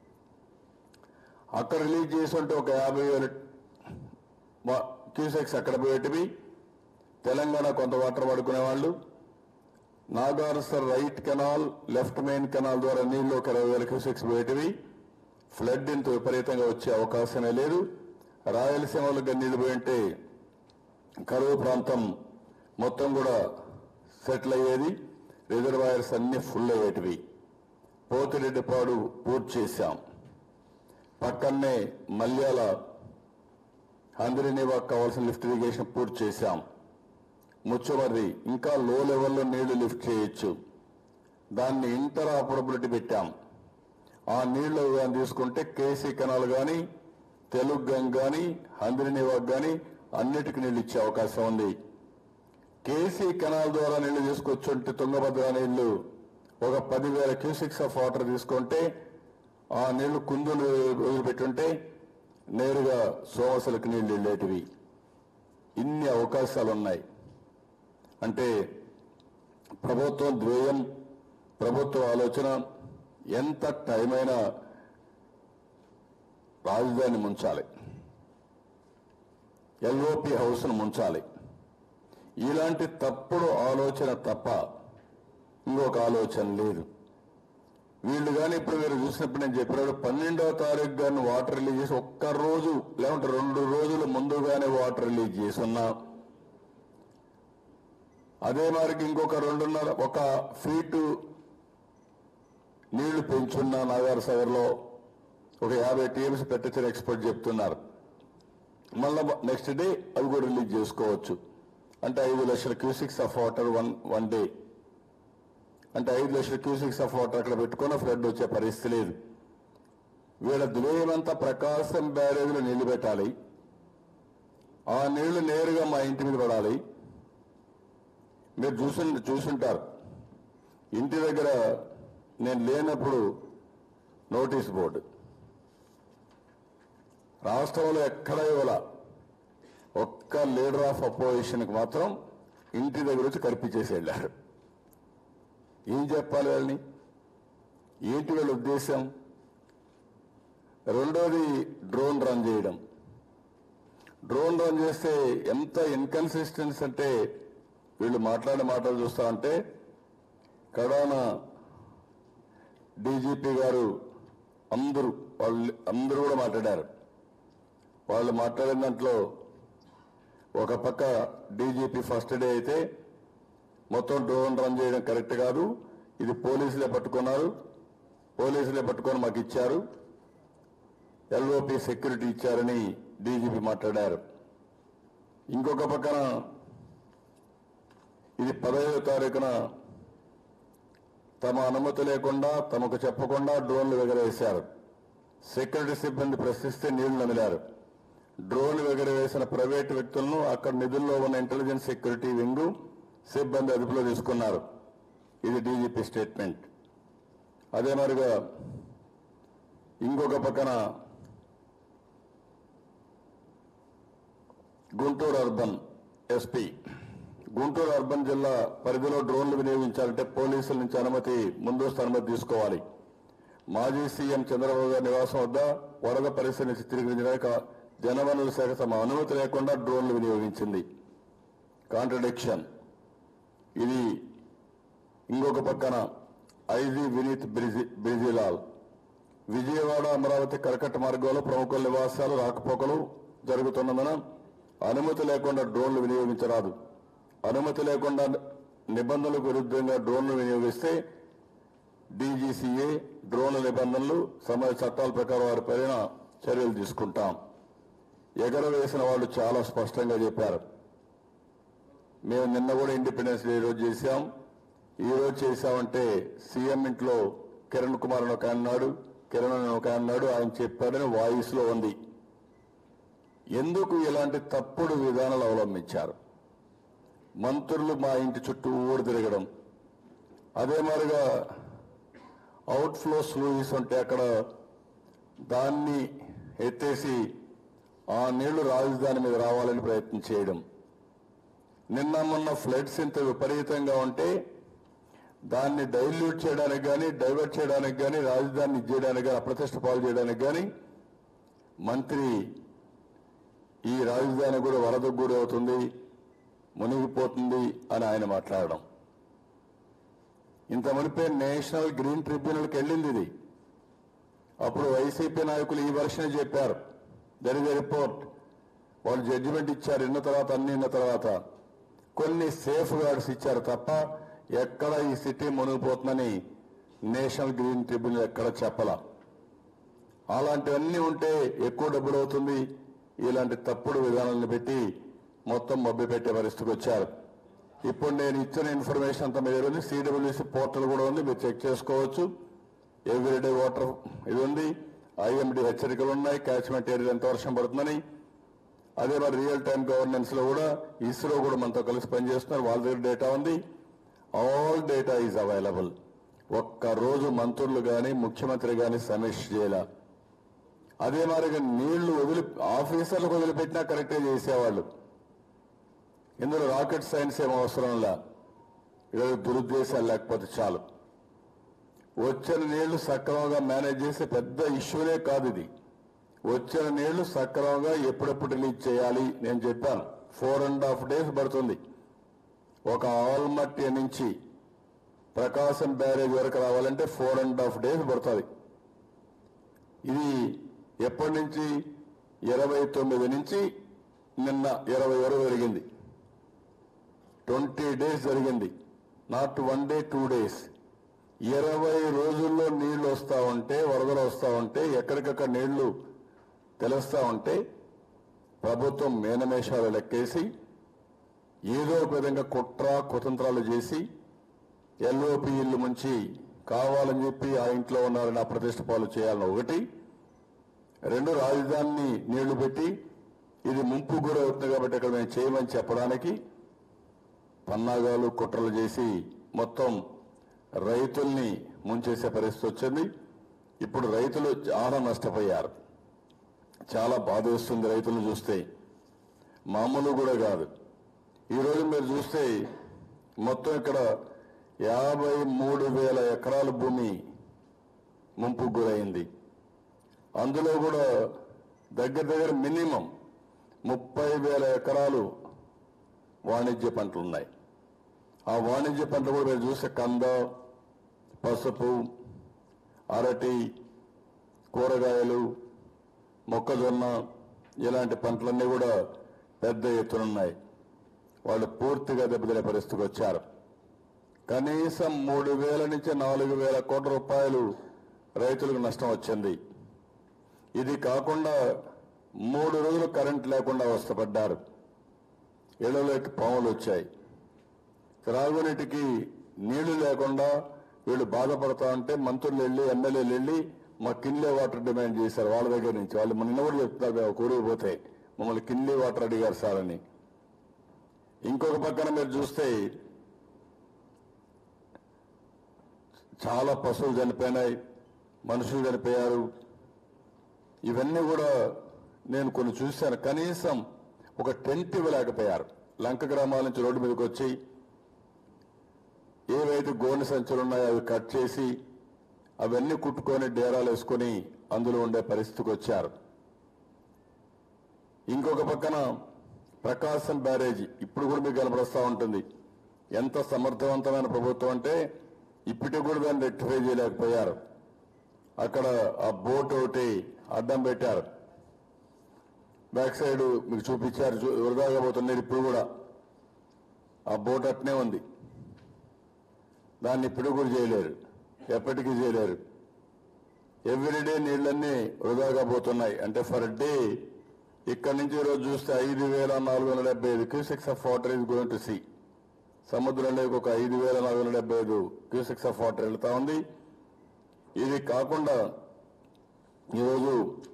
అక్కడ రిలీజ్ చేసి ఉంటే ఒక యాభై వేల క్యూసెక్స్ అక్కడ పోయేటివి తెలంగాణ కొంత వాటర్ వాడుకునే వాళ్ళు నాగార్సర్ right canal left main canal ద్వారా నీళ్లు ఒక ఇరవై వేల క్యూసెక్స్ పోయేటివి ఫ్లడ్ ఇంత విపరీతంగా వచ్చే అవకాశమే లేదు రాయలసీమలో నీళ్లు పోయింటే కరువు ప్రాంతం మొత్తం కూడా సెటిల్ అయ్యేది రిజర్వాయర్స్ అన్ని ఫుల్ అయ్యేటివి పోతిరెడ్డిపాడు పూర్తి చేశాం పక్కనే మల్యాల అందరినీవాకు కావాల్సిన లిఫ్ట్ ఇరిగేషన్ పూర్తి చేశాం ముచ్చమర్రి ఇంకా లో లెవెల్లో నీళ్లు లిఫ్ట్ చేయొచ్చు దాన్ని ఇంటర్ ఆపరబిలిటీ పెట్టాం ఆ నీళ్లు కానీ తీసుకుంటే కేసీ కెనాల్ కానీ తెలుగు గంగ్ కానీ హంద్రినివాక్ కానీ అన్నిటికీ నీళ్లు ఇచ్చే అవకాశం ఉంది కేసీ కెనాల్ ద్వారా నీళ్లు తీసుకొచ్చుంటే తుంగభద్ర నీళ్లు ఒక పదివేల క్యూసిక్స్ ఆఫ్ వాటర్ తీసుకుంటే ఆ నీళ్లు కుందులు వదిలిపెట్టుంటే నేరుగా సోమసలకు నీళ్లు వెళ్ళేటివి ఇన్ని అవకాశాలు ఉన్నాయి అంటే ప్రభుత్వం ద్వేయం ప్రభుత్వ ఆలోచన ఎంత టైం అయినా రాజధాని ముంచాలి ఎల్ఓపి హౌస్ను ముంచాలి ఇలాంటి తప్పుడు ఆలోచన తప్ప ఇంకొక ఆలోచన లేదు వీళ్ళు కానీ ఇప్పుడు మీరు చూసినప్పుడు నేను చెప్పినప్పుడు పన్నెండవ తారీఖు కానీ వాటర్ రిలీజ్ చేసి ఒక్క రోజు లేకుంటే రెండు రోజుల ముందుగానే వాటర్ రిలీజ్ చేసి ఉన్నా అదే మరికి ఇంకొక రెండున్నర ఒక ఫీటు నీళ్లు పెంచున్న నాగార్ సాగర్లో ఒక యాభై టీఎంసీ పెట్టచ్చని ఎక్స్పర్ట్ చెప్తున్నారు మళ్ళా నెక్స్ట్ డే అవి కూడా రిలీజ్ చేసుకోవచ్చు అంటే ఐదు లక్షల cusecs of water one one day అంటే ఐదు లక్షల క్యూసిక్స్ ఆఫ్ వాటర్ అక్కడ పెట్టుకున్న ఫ్లడ్ వచ్చే పరిస్థితి లేదు వీళ్ళ దులేమంతా ప్రకాశం బ్యారేజ్లో నీళ్లు పెట్టాలి ఆ నీళ్లు నేరుగా మా ఇంటి మీద పడాలి మీరు చూసి చూసుంటారు ఇంటి దగ్గర నేను లేనప్పుడు నోటీస్ బోర్డు రాష్ట్రంలో ఎక్కడ ఇవ్వాల ఒక్క లీడర్ ఆఫ్ అపోజిషన్కి మాత్రం ఇంటి దగ్గర వచ్చి కల్పించేసి వెళ్ళారు ఏం చెప్పాలి వాళ్ళని ఏంటి వీళ్ళ ఉద్దేశం రెండోది డ్రోన్ రన్ చేయడం డ్రోన్ రన్ చేస్తే ఎంత ఇన్కన్సిస్టెన్స్ అంటే వీళ్ళు మాట్లాడే మాటలు చూస్తా ఉంటే కరోనా డీజీపీ గారు అందరూ వాళ్ళు అందరూ కూడా మాట్లాడారు వాళ్ళు మాట్లాడిన దాంట్లో ఒక పక్క డీజీపీ ఫస్ట్ డే అయితే మొత్తం డ్రోన్ రన్ చేయడం కరెక్ట్ కాదు ఇది పోలీసులే పట్టుకున్నారు పోలీసులే పట్టుకొని మాకు ఇచ్చారు ఎల్ఓపి సెక్యూరిటీ ఇచ్చారని డీజీపీ మాట్లాడారు ఇంకొక పక్కన ఇది పదహైదో తారీఖున తమ అనుమతి లేకుండా తమకు చెప్పకుండా డ్రోన్లు ఎగరవేశారు సెక్యూరిటీ సిబ్బంది ప్రశ్నిస్తే నీళ్లు నమిలారు డ్రోన్ ఎగరవేసిన ప్రైవేటు వ్యక్తులను అక్కడ నిధుల్లో ఉన్న ఇంటెలిజెన్స్ సెక్యూరిటీ వింగు సిబ్బంది అదుపులో తీసుకున్నారు ఇది డీజీపీ స్టేట్మెంట్ అదే మరిగా ఇంకొక పక్కన Guntur urban SP Guntur urban జిల్లా పరిధిలో డ్రోన్లు వినియోగించాలంటే పోలీసుల నుంచి అనుమతి ముందస్తు అనుమతి తీసుకోవాలి మాజీ సీఎం చంద్రబాబు గారి నివాసం వద్ద వరద పరిస్థితిని చిత్రీకరించడానికి జనవనరుల శాఖ తమ అనుమతి లేకుండా డ్రోన్లు వినియోగించింది కాంట్రడిక్షన్ ఇది ఇంకొక పక్కన ఐజీ వినీత్ బ్రిజి బ్రిజిలాల్ విజయవాడ అమరావతి కరకట్ట మార్గంలో ప్రముఖుల నివాసాలు రాకపోకలు జరుగుతున్నందున అనుమతి లేకుండా డ్రోన్లు వినియోగించరాదు అనుమతి లేకుండా నిబంధనలకు విరుద్ధంగా డ్రోన్లు వినియోగిస్తే డీజీసీఏ డ్రోన్ల నిబంధనలు సమయ చట్టాల ప్రకారం వారిపైన చర్యలు తీసుకుంటాం ఎగరవేసిన వాళ్ళు చాలా స్పష్టంగా చెప్పారు మేము నిన్న కూడా ఇండిపెండెన్స్ డే రోజు చేశాం ఈ రోజు చేశామంటే సీఎం ఇంట్లో కిరణ్ కుమార్ అని ఒక ఆయన ఉన్నాడు కిరణ్ అని ఒక ఆయన ఉన్నాడు ఆయన చెప్పాడని వాయిస్ లో ఉంది ఎందుకు ఇలాంటి తప్పుడు విధానాలు అవలంబించారు మంత్రులు మా ఇంటి చుట్టూ ఊరు తిరగడం అదే మాదిరిగా అవుట్ ఫ్లో స్లూయిస్ ఉంటే అక్కడ దాన్ని ఎత్తేసి ఆ నీళ్లు రాజధాని మీద రావాలని ప్రయత్నం చేయడం నిన్న మొన్న ఫ్లడ్స్ ఇంత విపరీతంగా ఉంటే దాన్ని డైల్యూట్ చేయడానికి కానీ డైవర్ట్ చేయడానికి కానీ రాజధానిని ఇచ్చేయడానికి కానీ అప్రతిష్ట పాలు చేయడానికి కానీ మంత్రి ఈ రాజధాని కూడా వరదకు గురి అవుతుంది మునిగిపోతుంది అని ఆయన మాట్లాడడం ఇంత మునిపే నేషనల్ గ్రీన్ ట్రిబ్యునల్కి వెళ్ళింది ఇది అప్పుడు వైసీపీ నాయకులు ఈ వర్షనే చెప్పారు దర్ ఇస్ రిపోర్ట్ వాళ్ళు జడ్జిమెంట్ ఇచ్చారు ఇన్న తర్వాత అన్ని ఇన్న తర్వాత కొన్ని సేఫ్ గార్డ్స్ ఇచ్చారు తప్ప ఎక్కడ ఈ సిటీ మునిగిపోతుందని నేషనల్ గ్రీన్ ట్రిబ్యునల్ ఎక్కడ చెప్పలా అలాంటివన్నీ ఉంటే ఎక్కువ డబ్బులు అవుతుంది ఇలాంటి తప్పుడు విధానాలను పెట్టి మొత్తం మభ్య పెట్టే పరిస్థితికి వచ్చారు ఇప్పుడు నేను ఇచ్చిన ఇన్ఫర్మేషన్ అంతా మీద ఉంది సిడబ్ల్యూసి పోర్టల్ కూడా ఉంది మీరు చెక్ చేసుకోవచ్చు ఎవ్రీడే వాటర్ ఇది ఉంది ఐఎండి హెచ్చరికలు ఉన్నాయి క్యాచ్మెంట్ ఏరియా ఎంత వర్షం పడుతుందని అదే మరి రియల్ టైం గవర్నెన్స్ లో కూడా ఇస్రో కూడా మనతో కలిసి పనిచేస్తున్నారు వాళ్ళ దగ్గర డేటా ఉంది ఆల్ డేటా ఈజ్ అవైలబుల్ ఒక్క రోజు మంత్రులు కానీ ముఖ్యమంత్రి కానీ సమీక్ష చేయాల అదే మాదిరిగా నీళ్లు వదిలి ఆఫీసర్లకు వదిలిపెట్టినా కరెక్టే చేసేవాళ్ళు ఇందులో రాకెట్ సైన్స్ ఏం అవసరంలా ఈరోజు దురుద్దేశాలు లేకపోతే చాలు వచ్చిన నీళ్లు సక్రమంగా మేనేజ్ చేసే పెద్ద ఇష్యూనే కాదు ఇది వచ్చిన నీళ్లు సక్రమంగా ఎప్పుడెప్పుడు రిలీజ్ చేయాలి నేను చెప్పాను ఫోర్ అండ్ హాఫ్ డేస్ పడుతుంది ఒక ఆల్మట్టి నుంచి ప్రకాశం బ్యారేజ్ వరకు రావాలంటే ఫోర్ అండ్ హాఫ్ డేస్ పడుతుంది ఇది ఎప్పటి నుంచి ఇరవై తొమ్మిది నుంచి నిన్న ఇరవై వరకు జరిగింది ట్వంటీ డేస్ జరిగింది not one day two days ఇరవై రోజుల్లో నీళ్లు వస్తా ఉంటే వరదలు వస్తా ఉంటే ఎక్కడికక్కడ నీళ్లు తెలుస్తా ఉంటే ప్రభుత్వం మేనమేషాలు లెక్కేసి ఏదో ఒక విధంగా కుట్ర కుతంత్రాలు చేసి ఎల్ఓపి ఇల్లు ముంచి కావాలని చెప్పి ఆ ఇంట్లో ఉన్నారని అప్రతిష్ట పాలు చేయాలని ఒకటి రెండు రాజధానిని నీళ్లు పెట్టి ఇది ముంపు గురవుతుంది కాబట్టి ఇక్కడ మేము చేయమని చెప్పడానికి పన్నాగాలు కుట్రలు చేసి మొత్తం రైతుల్ని ముంచేసే పరిస్థితి వచ్చింది ఇప్పుడు రైతులు చాలా నష్టపోయారు చాలా బాధ వేస్తుంది రైతులు చూస్తే మామూలు కూడా కాదు ఈరోజు మీరు చూస్తే మొత్తం ఇక్కడ యాభై మూడు వేల ఎకరాల భూమి ముంపు గురైంది అందులో కూడా దగ్గర దగ్గర మినిమం ముప్పై వేల ఎకరాలు వాణిజ్య పంటలు ఉన్నాయి ఆ వాణిజ్య పంటలు కూడా మీరు చూస్తే కంద పసుపు అరటి కూరగాయలు మొక్కజొన్న ఇలాంటి పంటలన్నీ కూడా పెద్ద ఎత్తున ఉన్నాయి వాళ్ళు పూర్తిగా దెబ్బతినే పరిస్థితికి వచ్చారు కనీసం మూడు వేల నుంచి నాలుగు వేల కోట్ల రూపాయలు రైతులకు నష్టం వచ్చింది ఇది కాకుండా మూడు రోజులు కరెంట్ లేకుండా అవస్థపడ్డారు ఇళ్లలోకి పాములు వచ్చాయి త్రాగునీటికి నీళ్లు లేకుండా వీళ్ళు బాధపడతా ఉంటే మంత్రులు వెళ్ళి ఎమ్మెల్యేలు వెళ్ళి మా కిన్లే వాటర్ డిమాండ్ చేశారు వాళ్ళ దగ్గర నుంచి వాళ్ళు నిన్న కూడా చెప్తున్నారు మేము కూడికి పోతే మమ్మల్ని కిన్లే వాటర్ అడిగారు సార్ అని ఇంకొక పక్కన మీరు చూస్తే చాలా పశువులు చనిపోయినాయి మనుషులు చనిపోయారు ఇవన్నీ కూడా నేను కొన్ని చూశాను కనీసం ఒక టెంట్ ఇవ్వలేకపోయారు లంక గ్రామాల నుంచి రోడ్డు మీదకి వచ్చి ఏవైతే గోనె సంచులు ఉన్నాయో అవి కట్ చేసి అవన్నీ కుట్టుకొని డేరాలు వేసుకొని అందులో ఉండే పరిస్థితికి వచ్చారు ఇంకొక పక్కన ప్రకాశం బ్యారేజీ ఇప్పుడు కూడా మీకు కనపడుస్తూ ఉంటుంది ఎంత సమర్థవంతమైన ప్రభుత్వం అంటే ఇప్పటికి కూడా దాన్ని రెక్టిఫై చేయలేకపోయారు అక్కడ ఆ బోట్ ఒకటి అడ్డం పెట్టారు బ్యాక్ సైడ్ మీకు చూపించారు చూ- వృధాగా పోతున్నారు ఇప్పుడు కూడా ఆ బోట్ అట్నే ఉంది దాన్ని ఇప్పుడు కూడా చేయలేరు ఎప్పటికీ చేయలేరు ఎవ్రీడే నీళ్ళన్నీ వృధాగా పోతున్నాయి అంటే ఫర్ డే ఇక్కడ నుంచి ఈరోజు చూస్తే ఐదు వేల నాలుగు వందల డెబ్బై ఐదు cusecs of water is going to sea సముద్రంలోకి ఒక ఐదు వేల నాలుగు వందల డెబ్బై ఐదు క్యూసెక్స్ ఆఫ్ వాటర్ వెళ్తా ఉంది ఇది కాకుండా ఈరోజు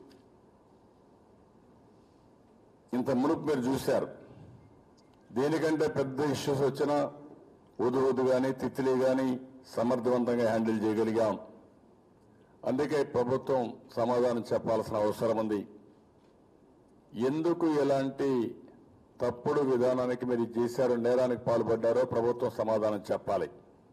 ఇంత మునుపు మీరు చూశారు దేనికంటే పెద్ద ఇష్యూస్ వచ్చినా ఉదు ఉదు కానీ తిత్లీ కానీ సమర్థవంతంగా హ్యాండిల్ చేయగలిగాం అందుకే ప్రభుత్వం సమాధానం చెప్పాల్సిన అవసరం ఉంది ఎందుకు ఎలాంటి తప్పుడు విధానానికి మీరు ఇది చేశారో నేరానికి పాల్పడ్డారో ప్రభుత్వం సమాధానం చెప్పాలి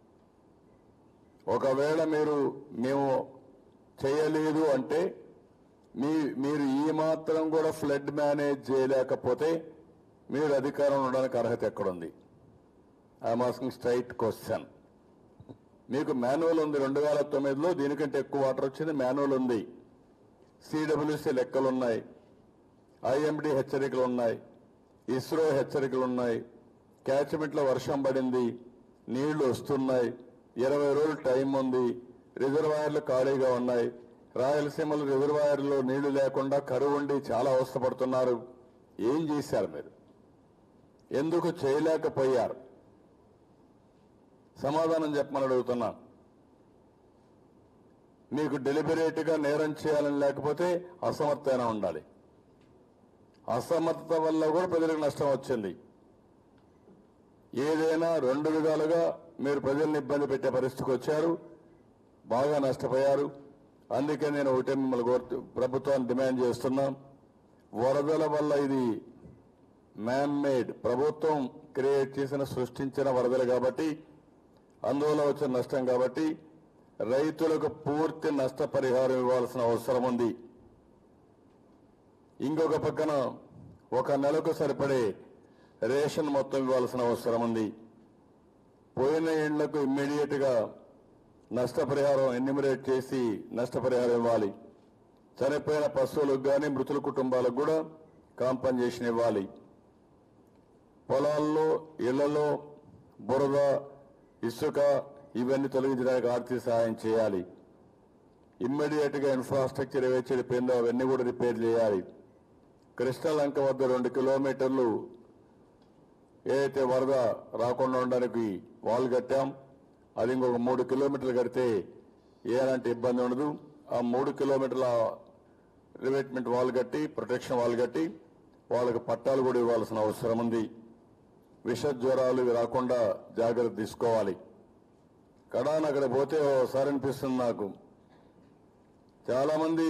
ఒకవేళ మీరు మేము చేయలేదు అంటే మీ మీరు ఈ మాత్రం కూడా ఫ్లడ్ మేనేజ్ చేయలేకపోతే మీరు అధికారం ఉండడానికి అర్హత ఎక్కడుంది ఐఎమ్ ఆస్కింగ్ స్ట్రైట్ క్వశ్చన్ మీకు మాన్యువల్ ఉంది రెండు వేల తొమ్మిదిలో దీనికంటే ఎక్కువ వాటర్ వచ్చింది మాన్యువల్ ఉంది సిడబ్ల్యూసి లెక్కలు ఉన్నాయి ఐఎండి హెచ్చరికలు ఉన్నాయి ఇస్రో హెచ్చరికలు ఉన్నాయి క్యాచ్మెంట్లో వర్షం పడింది నీళ్లు వస్తున్నాయి ఇరవై రోజులు టైం ఉంది రిజర్వాయర్లు ఖాళీగా ఉన్నాయి రాయలసీమలో రిజర్వాయర్లో నీళ్లు లేకుండా కరువు ఉండి చాలా అవస్థపడుతున్నారు ఏం చేశారు మీరు ఎందుకు చేయలేకపోయారు సమాధానం చెప్పమని అడుగుతున్నా మీకు డెలిబరేట్గా నేరం చేయాలని లేకపోతే అసమర్థైన ఉండాలి అసమర్థత వల్ల కూడా ప్రజలకు నష్టం వచ్చింది ఏదైనా రెండు విధాలుగా మీరు ప్రజల్ని ఇబ్బంది పెట్టే పరిస్థితికి వచ్చారు బాగా నష్టపోయారు అందుకే నేను ఒకటే మిమ్మల్ని కోరుతూ ప్రభుత్వాన్ని డిమాండ్ చేస్తున్నాం వరదల వల్ల ఇది మ్యాన్ మేడ్ ప్రభుత్వం క్రియేట్ చేసిన సృష్టించిన వరదలు కాబట్టి అందువల్ల వచ్చిన నష్టం కాబట్టి రైతులకు పూర్తి నష్టపరిహారం ఇవ్వాల్సిన అవసరం ఉంది ఇంకొక పక్కన ఒక నెలకు సరిపడే రేషన్ మొత్తం ఇవ్వాల్సిన అవసరం ఉంది పోయిన ఏళ్లకు ఇమ్మీడియట్ గా నష్టపరిహారం ఎన్యూమరేట్ చేసి నష్టపరిహారం ఇవ్వాలి చనిపోయిన పశువులకు కానీ మృతుల కుటుంబాలకు కూడా కాంపన్సేషన్ ఇవ్వాలి పొలాల్లో ఇళ్లలో బురద ఇసుక ఇవన్నీ తొలగించడానికి ఆర్థిక సహాయం చేయాలి ఇమ్మీడియట్ గా ఇన్ఫ్రాస్ట్రక్చర్ ఏవైతే చెడిపోయిందో అవన్నీ కూడా రిపేర్ చేయాలి కృష్ణలంక వద్ద రెండు కిలోమీటర్లు ఏదైతే వరద రాకుండా ఉండడానికి వాల్ కట్టాం అది ఇంకొక మూడు కిలోమీటర్లు కడితే ఎలాంటి ఇబ్బంది ఉండదు ఆ మూడు కిలోమీటర్ల రివెట్మెంట్ వాల్ కట్టి ప్రొటెక్షన్ వాల్ కట్టి వాళ్ళకి పట్టాలు కూడా ఇవ్వాల్సిన అవసరం ఉంది విష జ్వరాలు ఇవి రాకుండా జాగ్రత్త తీసుకోవాలి కడాన అక్కడ పోతే ఓసారి అనిపిస్తుంది నాకు చాలా మంది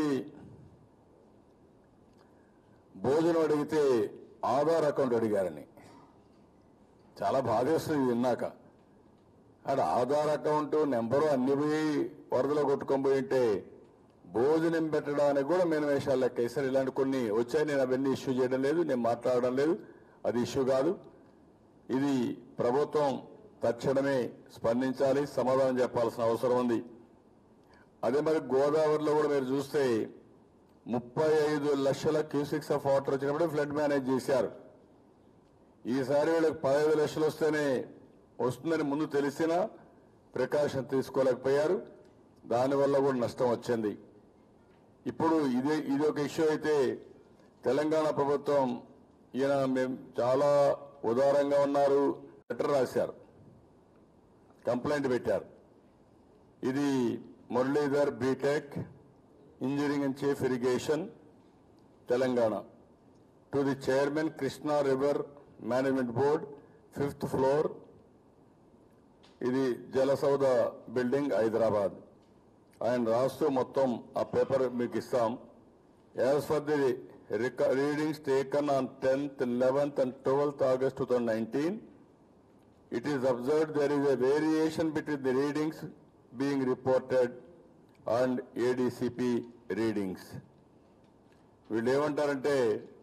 భోజనం అడిగితే ఆధార్ అకౌంట్ అడిగారని చాలా బాధేస్తుంది ఇది విన్నాక ఆడ ఆధార్ అకౌంట్ నెంబరు అన్ని పోయి వరదలో కొట్టుకొని పోయి ఉంటే భోజనం పెట్టడానికి కూడా మేము వేషాలు లెక్క వేసారు ఇలాంటి కొన్ని వచ్చాయి నేను అవన్నీ ఇష్యూ చేయడం లేదు నేను మాట్లాడడం లేదు అది ఇష్యూ కాదు ఇది ప్రభుత్వం తక్షణమే స్పందించాలి సమాధానం చెప్పాల్సిన అవసరం ఉంది అదే మరి గోదావరిలో కూడా మీరు చూస్తే ముప్పై ఐదు లక్షల క్యూసిక్స్ ఆఫ్ వాటర్ వచ్చినప్పుడు ఫ్లడ్ మేనేజ్ చేశారు ఈసారి వీళ్ళకి పదహైదు లక్షలు వస్తేనే వస్తుందని ముందు తెలిసినా ప్రికాషన్ తీసుకోలేకపోయారు దానివల్ల కూడా నష్టం వచ్చింది ఇప్పుడు ఇదే ఇది ఒక ఇష్యూ అయితే తెలంగాణ ప్రభుత్వం ఈయన మేము చాలా ఉదారంగా ఉన్నారు లెటర్ రాశారు కంప్లైంట్ పెట్టారు ఇది Muralidhar BTech engineering and chief irrigation Telangana to the chairman Krishna river management board fifth floor ఇది జలసౌద బిల్డింగ్ హైదరాబాద్ ఆయన రాస్తూ మొత్తం ఆ పేపర్ మీకు ఇస్తాం as for the readings taken on tenth eleventh and twelfth August two thousand nineteen it is observed there is a variation between the readings being reported and ADCP readings. వీళ్ళు ఏమంటారంటే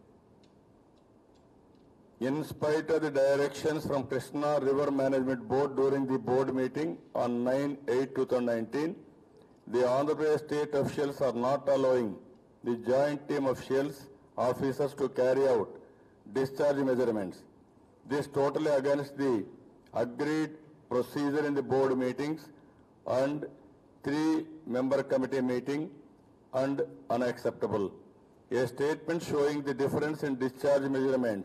in spite of the directions from Krishna River Management Board during the board meeting on 9-8-2019, the Andhra Pradesh state officials are not allowing the joint team officials officers to carry out discharge measurements. This totally against the agreed procedure in the board meetings and three-member committee meeting and unacceptable. A statement showing the difference in discharge measurements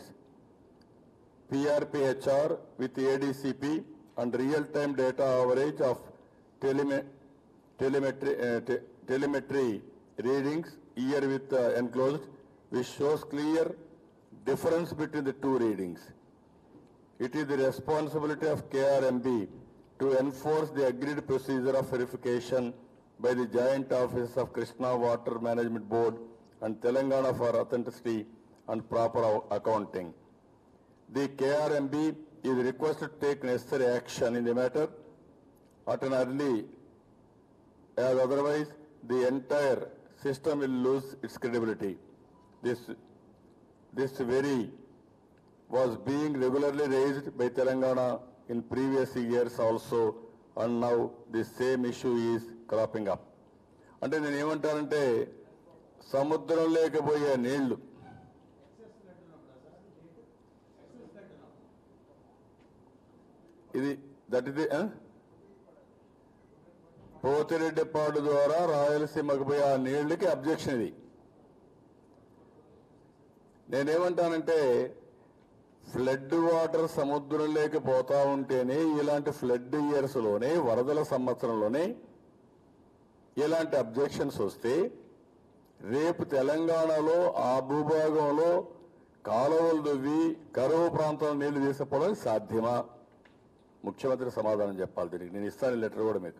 PRPHR with ADCP and real-time data average of teleme- telemetry, uh, te- telemetry readings year with uh, enclosed, which shows clear difference between the two readings. It is the responsibility of KRMB to enforce the agreed procedure of verification by the joint office of Krishna Water Management Board and Telangana for authenticity and proper au- accounting. The KRMB is requested to take necessary action in the matter at an early, as otherwise the entire system will lose its credibility. This, this very was being regularly raised by Telangana in previous years also, and now the same issue is cropping up. అంటే నేను ఏమంటానంటే సముద్రం లేకపోయే నీళ్లు ఇది that ఇది పోతిరెడ్డిపాడు ద్వారా రాయలసీమకు పోయే ఆ నీళ్లకి అబ్జెక్షన్ ఇది నేనేమంటానంటే ఫ్లడ్ వాటర్ సముద్రంలోకి పోతా ఉంటేనే ఇలాంటి ఫ్లడ్ ఇయర్స్ లోనే వరదల సంవత్సరంలోనే ఇలాంటి అబ్జెక్షన్స్ వస్తే రేపు తెలంగాణలో ఆ భూభాగంలో కాలువలు దువ్వి కరువు ప్రాంతం నీళ్లు తీసుకుపోవడానికి సాధ్యమా ముఖ్యమంత్రి సమాధానం చెప్పాలి దీనికి నేను ఇస్తాను ఈ లెటర్ కూడా మీకు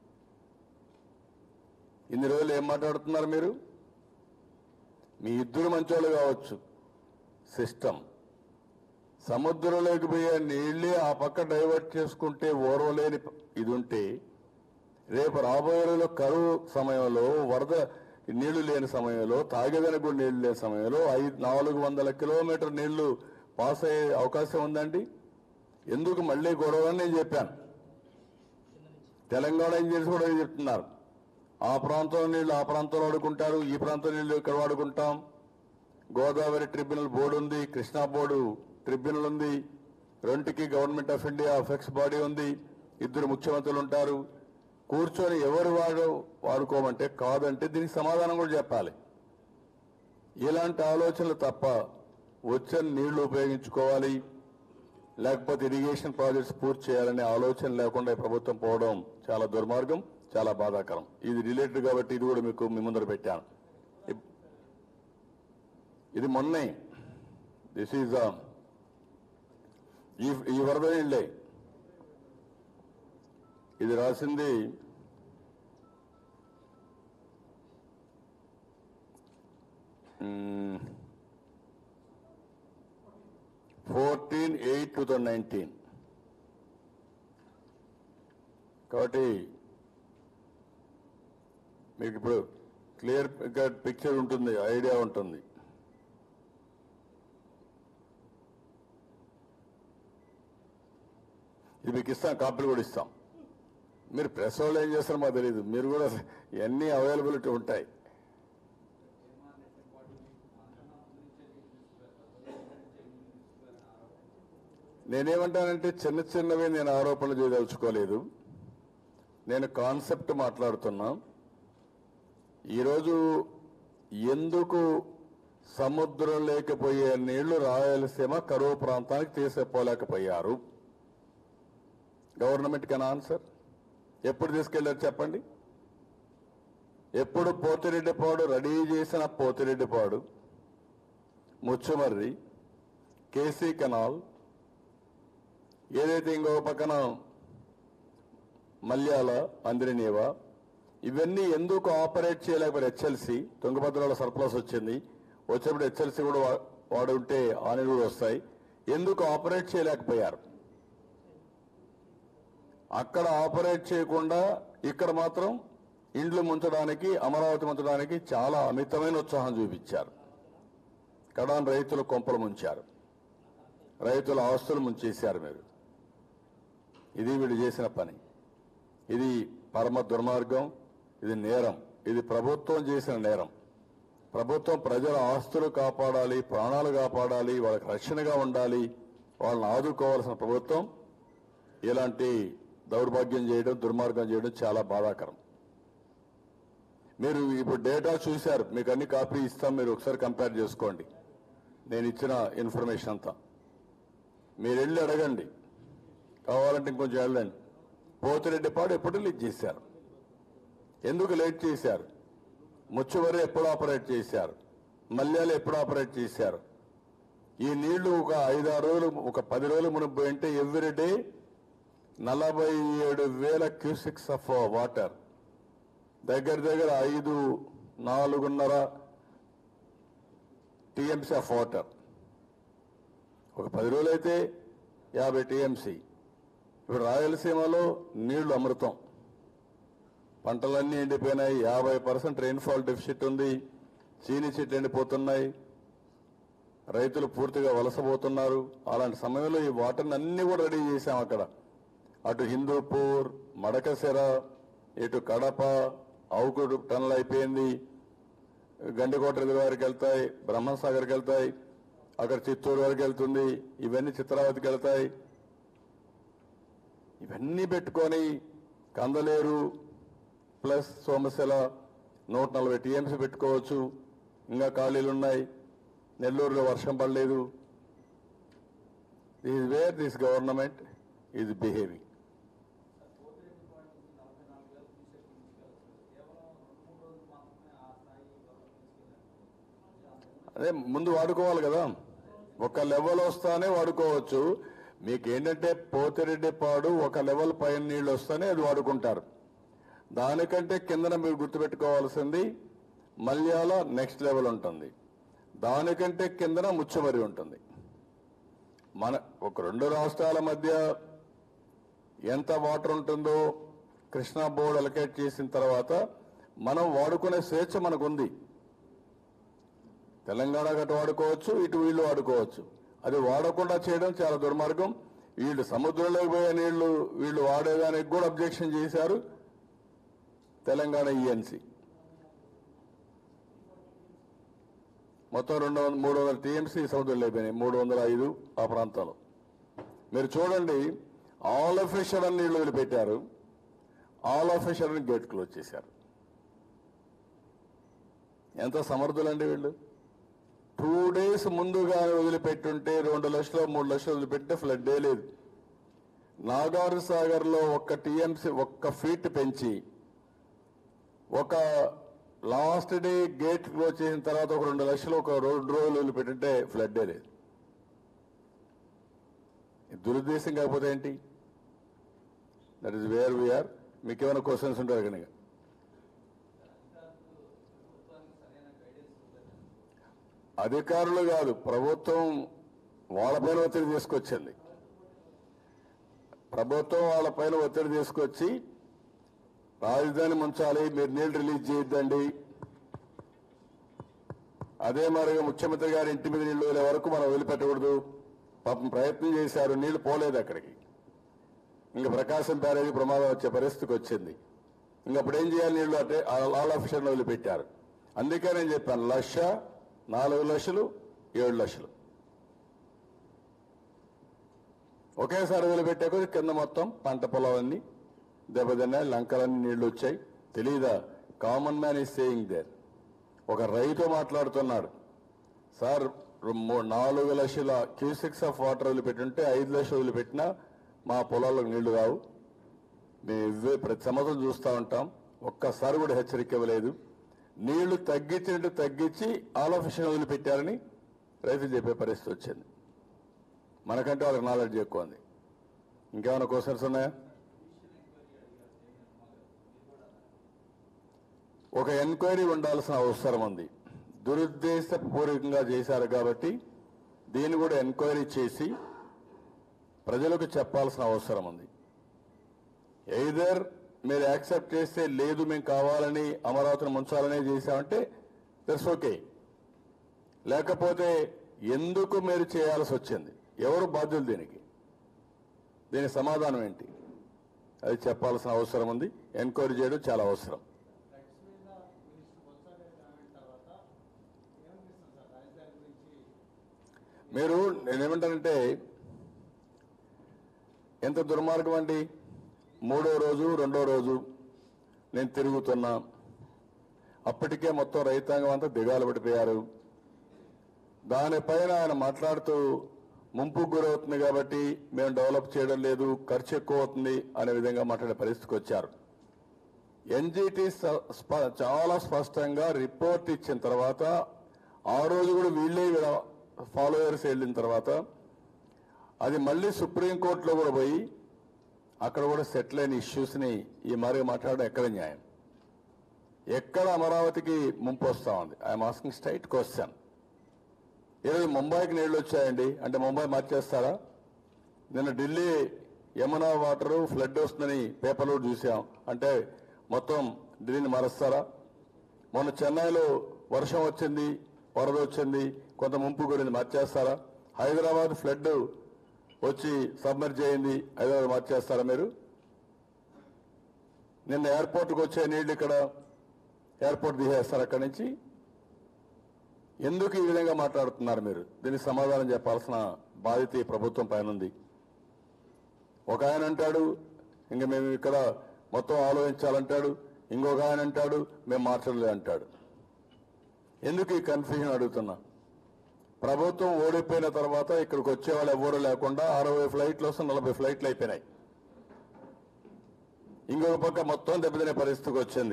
ఇన్ని రోజులు ఏం మాట్లాడుతున్నారు మీరు మీ ఇద్దరు మంచోళ్ళు కావచ్చు సిస్టమ్ సముద్రంలోకి పోయే నీళ్ళే ఆ పక్క డైవర్ట్ చేసుకుంటే ఓర్వలేని ప- ఇది ఉంటే రేపు రాబోయే రోజుల్లో కరువు సమయంలో వరద నీళ్లు లేని సమయంలో తాగేదానికి కూడా నీళ్లు లేని సమయంలో ఐదు నాలుగు వందల కిలోమీటర్ నీళ్లు పాస్ అయ్యే అవకాశం ఉందండి ఎందుకు మళ్ళీ గొడవ అని నేను చెప్పాను తెలంగాణ ఇంజనీర్స్ కూడా ఇది చెప్తున్నారు ఆ ప్రాంతంలో నీళ్లు ఆ ప్రాంతంలో వాడుకుంటారు ఈ ప్రాంతం నీళ్లు ఇక్కడ వాడుకుంటాం గోదావరి ట్రిబ్యునల్ బోర్డు ఉంది కృష్ణా బోర్డు ట్రిబ్యునల్ ఉంది రెండుకి government of India apex body ఉంది ఇద్దరు ముఖ్యమంత్రులు ఉంటారు కూర్చొని ఎవరు వాడు వాడుకోమంటే కాదంటే దీనికి సమాధానం కూడా చెప్పాలి ఇలాంటి ఆలోచనలు తప్ప వచ్చిన నీళ్లు ఉపయోగించుకోవాలి లేకపోతే ఇరిగేషన్ ప్రాజెక్ట్స్ పూర్తి చేయాలనే ఆలోచన లేకుండా ఈ ప్రభుత్వం పోవడం చాలా దుర్మార్గం చాలా బాధాకరం ఇది రిలేటెడ్ కాబట్టి ఇది కూడా మీకు మీ ముందర పెట్టాను ఇప్- ఇది మొన్నే దిస్ ఈజ్ ఈ ఈ వరద నీళ్ళే ఇది రాసింది fourteen eight two thousand nineteen కాబట్టి మీకు ఇప్పుడు క్లియర్ పిక్చర్ ఉంటుంది ఐడియా ఉంటుంది ఇది మీకు ఇస్తాం కాపీలు కూడా ఇస్తాం మీరు ప్రెస్ వాళ్ళు ఏం చేస్తారో మాకు తెలియదు మీరు కూడా ఇవన్నీ అవైలబిలిటీ ఉంటాయి నేనేమంటానంటే చిన్న చిన్నవి నేను ఆరోపణలు చేయదలుచుకోలేదు నేను కాన్సెప్ట్ మాట్లాడుతున్నా ఈరోజు ఎందుకు సముద్రం లేకపోయే నీళ్లు రాయలసీమ కరువు ప్రాంతానికి తీసుకుపోలేకపోయారు గవర్నమెంట్ కెన్ ఆన్సర్ ఎప్పుడు తీసుకెళ్లారు చెప్పండి ఎప్పుడు పోతిరెడ్డిపాడు రెడీ చేసిన పోతిరెడ్డిపాడు ముచ్చుమర్రి కేసీ కెనాల్ ఏదైతే ఇంకో పక్కన మల్యాల అందిరినీవ ఇవన్నీ ఎందుకు ఆపరేట్ చేయలేకపోయారు హెచ్ఎల్సి తుంగభద్రలో సర్ప్లస్ వచ్చింది వచ్చినప్పుడు హెచ్ఎల్సి కూడా వా- వాడుంటే ఆ నీళ్ళు కూడా వస్తాయి ఎందుకు ఆపరేట్ చేయలేకపోయారు అక్కడ ఆపరేట్ చేయకుండా ఇక్కడ మాత్రం ఇండ్లు ముంచడానికి అమరావతి ముంచడానికి చాలా అమితమైన ఉత్సాహం చూపించారు కడాన్ రైతులు కొంపలు ముంచారు రైతుల ఆస్తులు ముంచేశారు మీరు ఇది వీళ్ళు చేసిన పని ఇది పరమ దుర్మార్గం ఇది నేరం ఇది ప్రభుత్వం చేసిన నేరం ప్రభుత్వం ప్రజల ఆస్తులు కాపాడాలి ప్రాణాలు కాపాడాలి వాళ్ళకి రక్షణగా ఉండాలి వాళ్ళని ఆదుకోవాల్సిన ప్రభుత్వం ఇలాంటి దౌర్భాగ్యం చేయడం దుర్మార్గం చేయడం చాలా బాధాకరం మీరు ఇప్పుడు డేటా చూశారు మీకు అన్ని కాపీ ఇస్తాం మీరు ఒకసారి కంపేర్ చేసుకోండి నేను ఇచ్చిన ఇన్ఫర్మేషన్ అంతా మీరు వెళ్ళి అడగండి కావాలంటే ఇంకొంచెం వెళ్ళండి పోతిరెడ్డిపాడు ఎప్పుడు లీక్ చేశారు ఎందుకు లేట్ చేశారు ముచ్చువరి ఎప్పుడు ఆపరేట్ చేశారు మల్యాలు ఎప్పుడు ఆపరేట్ చేశారు ఈ నీళ్లు ఒక ఐదారు రోజులు ఒక పది రోజులు మునుపు పోయింటే ఎవ్రీ డే నలభై ఏడు వేల క్యూసిక్స్ ఆఫ్ వాటర్ దగ్గర దగ్గర ఐదు నాలుగున్నర టీఎంసీ ఆఫ్ వాటర్ ఒక పది రోజులైతే యాభై టీఎంసీ ఇప్పుడు రాయలసీమలో నీళ్లు అమృతం పంటలన్నీ ఎండిపోయినాయి యాభై పర్సెంట్ రెయిన్ఫాల్ డెఫిసిట్ ఉంది చీని చెట్లు ఎండిపోతున్నాయి రైతులు పూర్తిగా వలసపోతున్నారు అలాంటి సమయంలో ఈ వాటర్ని అన్ని కూడా రెడీ చేశాం అక్కడ అటు హిందూపూర్ మడకశిర ఇటు కడప అవుకుడు టన్నల్ అయిపోయింది గండికోట ఎదురు వరకు వెళ్తాయి బ్రహ్మసాగర్కి వెళ్తాయి అక్కడ చిత్తూరు వరకు వెళ్తుంది ఇవన్నీ చిత్రావతికి వెళ్తాయి ఇవన్నీ పెట్టుకొని కందలేరు ప్లస్ సోమశిల నూట నలభై టీఎంసీ పెట్టుకోవచ్చు ఇంకా ఖాళీలు ఉన్నాయి నెల్లూరులో వర్షం పడలేదు this where this government is behaving అదే ముందు వాడుకోవాలి కదా ఒక లెవెల్ వస్తానే వాడుకోవచ్చు మీకు ఏంటంటే పోతిరెడ్డి పాడు ఒక లెవెల్ పైన నీళ్ళు వస్తానే అది వాడుకుంటారు దానికంటే కిందన మీరు గుర్తుపెట్టుకోవాల్సింది మల్యాల నెక్స్ట్ లెవెల్ ఉంటుంది దానికంటే కిందన ముచ్చమరి ఉంటుంది మన ఒక రెండు రాష్ట్రాల మధ్య ఎంత వాటర్ ఉంటుందో కృష్ణా బోర్డు అలకేట్ చేసిన తర్వాత మనం వాడుకునే స్వేచ్ఛ మనకుంది తెలంగాణ గట్ట వాడుకోవచ్చు ఇటు వీళ్ళు వాడుకోవచ్చు అది వాడకుండా చేయడం చాలా దుర్మార్గం వీళ్ళు సముద్రంలోకి పోయే నీళ్లు వీళ్ళు వాడేదానికి కూడా అబ్జెక్షన్ చేశారు తెలంగాణ ఈఎన్సీ మొత్తం రెండు వందల మూడు వందల టీఎంసీ సముద్రంలో అయిపోయినాయి మూడు వందల ఐదు ఆ ప్రాంతంలో మీరు చూడండి ఆల్ ఆఫ్ అని నీళ్లు వదిలిపెట్టారు ఆల్ ఆఫ్ అని గేట్ క్లోజ్ చేశారు ఎంత సమర్థులండి వీళ్ళు టూ డేస్ ముందుగా వదిలిపెట్టుంటే రెండు లక్షలు మూడు లక్షలు వదిలిపెట్టే ఫ్లడ్ డే లేదు నాగార్ సాగర్ లో ఒక్క టీఎంసీ ఒక్క ఫీట్ పెంచి ఒక లాస్ట్ డే గేట్ క్లోజ్ చేసిన తర్వాత ఒక రెండు లక్షలు ఒక రెండు రోజులు వదిలిపెట్టుంటే ఫ్లడ్ లేదు ఇది దురుద్దేశం కాకపోతే ఏంటి దట్ ఈస్ వేర్ వీఆర్ మీకు ఏమైనా క్వశ్చన్స్ ఉంటారు కనుక అధికారులు కాదు ప్రభుత్వం వాళ్ళపైన ఒత్తిడి తీసుకొచ్చింది ప్రభుత్వం వాళ్ళపైన ఒత్తిడి తీసుకొచ్చి రాజధాని ముంచాలి మీరు నీళ్లు రిలీజ్ చేయొద్దండి అదే మరిగా ముఖ్యమంత్రి గారి ఇంటి మీద నీళ్లు వదిలే వరకు మనం వదిలిపెట్టకూడదు పాపం ప్రయత్నం చేశారు నీళ్లు పోలేదు అక్కడికి ఇంకా ప్రకాశం బ్యారేజీ ప్రమాదం వచ్చే పరిస్థితికి వచ్చింది ఇంకా అప్పుడు ఏం చేయాలి నీళ్లు అంటే ఆల్ ఆఫీసర్లు వదిలిపెట్టారు అందుకే నేను చెప్పాను లక్ష నాలుగు లక్షలు ఏడు లక్షలు ఒకేసారి వదిలిపెట్టే కొద్ది కింద మొత్తం పంట పొలాలన్నీ దెబ్బతిన్నాయి లంకలన్నీ నీళ్లు వచ్చాయి తెలీదా common man is saying there ఒక రైతు మాట్లాడుతున్నాడు సార్ మూ- నాలుగు లక్షల క్యూసిక్స్ ఆఫ్ వాటర్ వదిలిపెట్టుంటే ఐదు లక్షలు వదిలిపెట్టినా మా పొలాలకు నీళ్లు రావు మేము ఇవే ప్రతి సంవత్సరం చూస్తూ ఉంటాం ఒక్కసారి కూడా హెచ్చరిక ఇవ్వలేదు నీళ్లు తగ్గించినట్టు తగ్గించి ఆల్ ఆఫీషన్ వదిలిపెట్టారని రైతులు చెప్పే పరిస్థితి వచ్చింది మనకంటే వాళ్ళకి నాలెడ్జ్ ఎక్కువ ఉంది ఇంకేమైనా క్వశ్చన్స్ ఉన్నాయా ఒక ఎంక్వైరీ ఉండాల్సిన అవసరం ఉంది దురుద్దేశపూర్వకంగా చేశారు కాబట్టి దీన్ని కూడా ఎంక్వైరీ చేసి ప్రజలకు చెప్పాల్సిన అవసరం ఉంది ఎయిదర్ మీరు యాక్సెప్ట్ చేస్తే లేదు మేము కావాలని అమరావతిని ముంచాలనే చేశామంటే దట్స్ ఓకే లేకపోతే ఎందుకు మీరు చేయాల్సి వచ్చింది ఎవరు బాధ్యులు దీనికి దీనికి సమాధానం ఏంటి అది చెప్పాల్సిన అవసరం ఉంది ఎంక్వైరీ చేయడం చాలా అవసరం రైట్స్ మీద మినిస్టర్ బొత్స గారి కామెంట్ తర్వాత ఏమనిపిస్తుంది సార్ రాజధాని గురించి మీరు నేనేమంటానంటే ఎంత దుర్మార్గం అండి మూడో రోజు రెండో రోజు నేను తిరుగుతున్నా అప్పటికే మొత్తం రైతాంగం అంతా దిగాలు పడిపోయారు దానిపైన ఆయన మాట్లాడుతూ ముంపు గురవుతుంది కాబట్టి మేము డెవలప్ చేయడం లేదు ఖర్చు ఎక్కువ అవుతుంది అనే విధంగా మాట్లాడే పరిస్థితికి వచ్చారు ఎన్జిటి స- స్ప- చాలా స్పష్టంగా రిపోర్ట్ ఇచ్చిన తర్వాత ఆ రోజు కూడా వీళ్ళే ఫాలోయర్స్ వెళ్ళిన తర్వాత అది మళ్ళీ సుప్రీంకోర్టులో కూడా పోయి అక్కడ కూడా సెటిల్ అయిన ఇష్యూస్ని ఈ మరి మాట్లాడడం ఎక్కడ న్యాయం ఎక్కడ అమరావతికి ముంపు వస్తా ఉంది ఐఎమ్ ఆస్కింగ్ స్ట్రైట్ క్వశ్చన్ ఈరోజు ముంబైకి నీళ్లు వచ్చాయండి అంటే ముంబై మార్చేస్తారా నిన్న ఢిల్లీ యమునా వాటర్ ఫ్లడ్ వస్తుందని పేపర్లో చూసాం అంటే మొత్తం ఢిల్లీని మారుస్తారా మొన్న చెన్నైలో వర్షం వచ్చింది వరద వచ్చింది కొంత ముంపు గురించి మార్చేస్తారా హైదరాబాద్ ఫ్లడ్ వచ్చి సబ్మర్జ్ అయింది హైదరాబాద్ మార్చేస్తారా మీరు నిన్న ఎయిర్పోర్ట్కి వచ్చే నీళ్లు ఇక్కడ ఎయిర్పోర్ట్ తీసేస్తారు అక్కడి నుంచి ఎందుకు ఈ విధంగా మాట్లాడుతున్నారు మీరు దీనికి సమాధానం చెప్పాల్సిన బాధ్యత ఈ ప్రభుత్వం పైన ఉంది ఒక ఆయన అంటాడు ఇంక మేము ఇక్కడ మొత్తం ఆలోచించాలంటాడు ఇంకొక ఆయన అంటాడు మేము మార్చలేదు అంటాడు ఎందుకు ఈ కన్ఫ్యూజన్ అడుగుతున్నా ప్రభుత్వం ఓడిపోయిన తర్వాత ఇక్కడికి వచ్చే వాళ్ళు ఎవరు లేకుండా అరవై ఫ్లైట్లు వస్తే నలభై ఫ్లైట్లు అయిపోయినాయి ఇంకొక పక్క మొత్తం దెబ్బతినే పరిస్థితికి వచ్చింది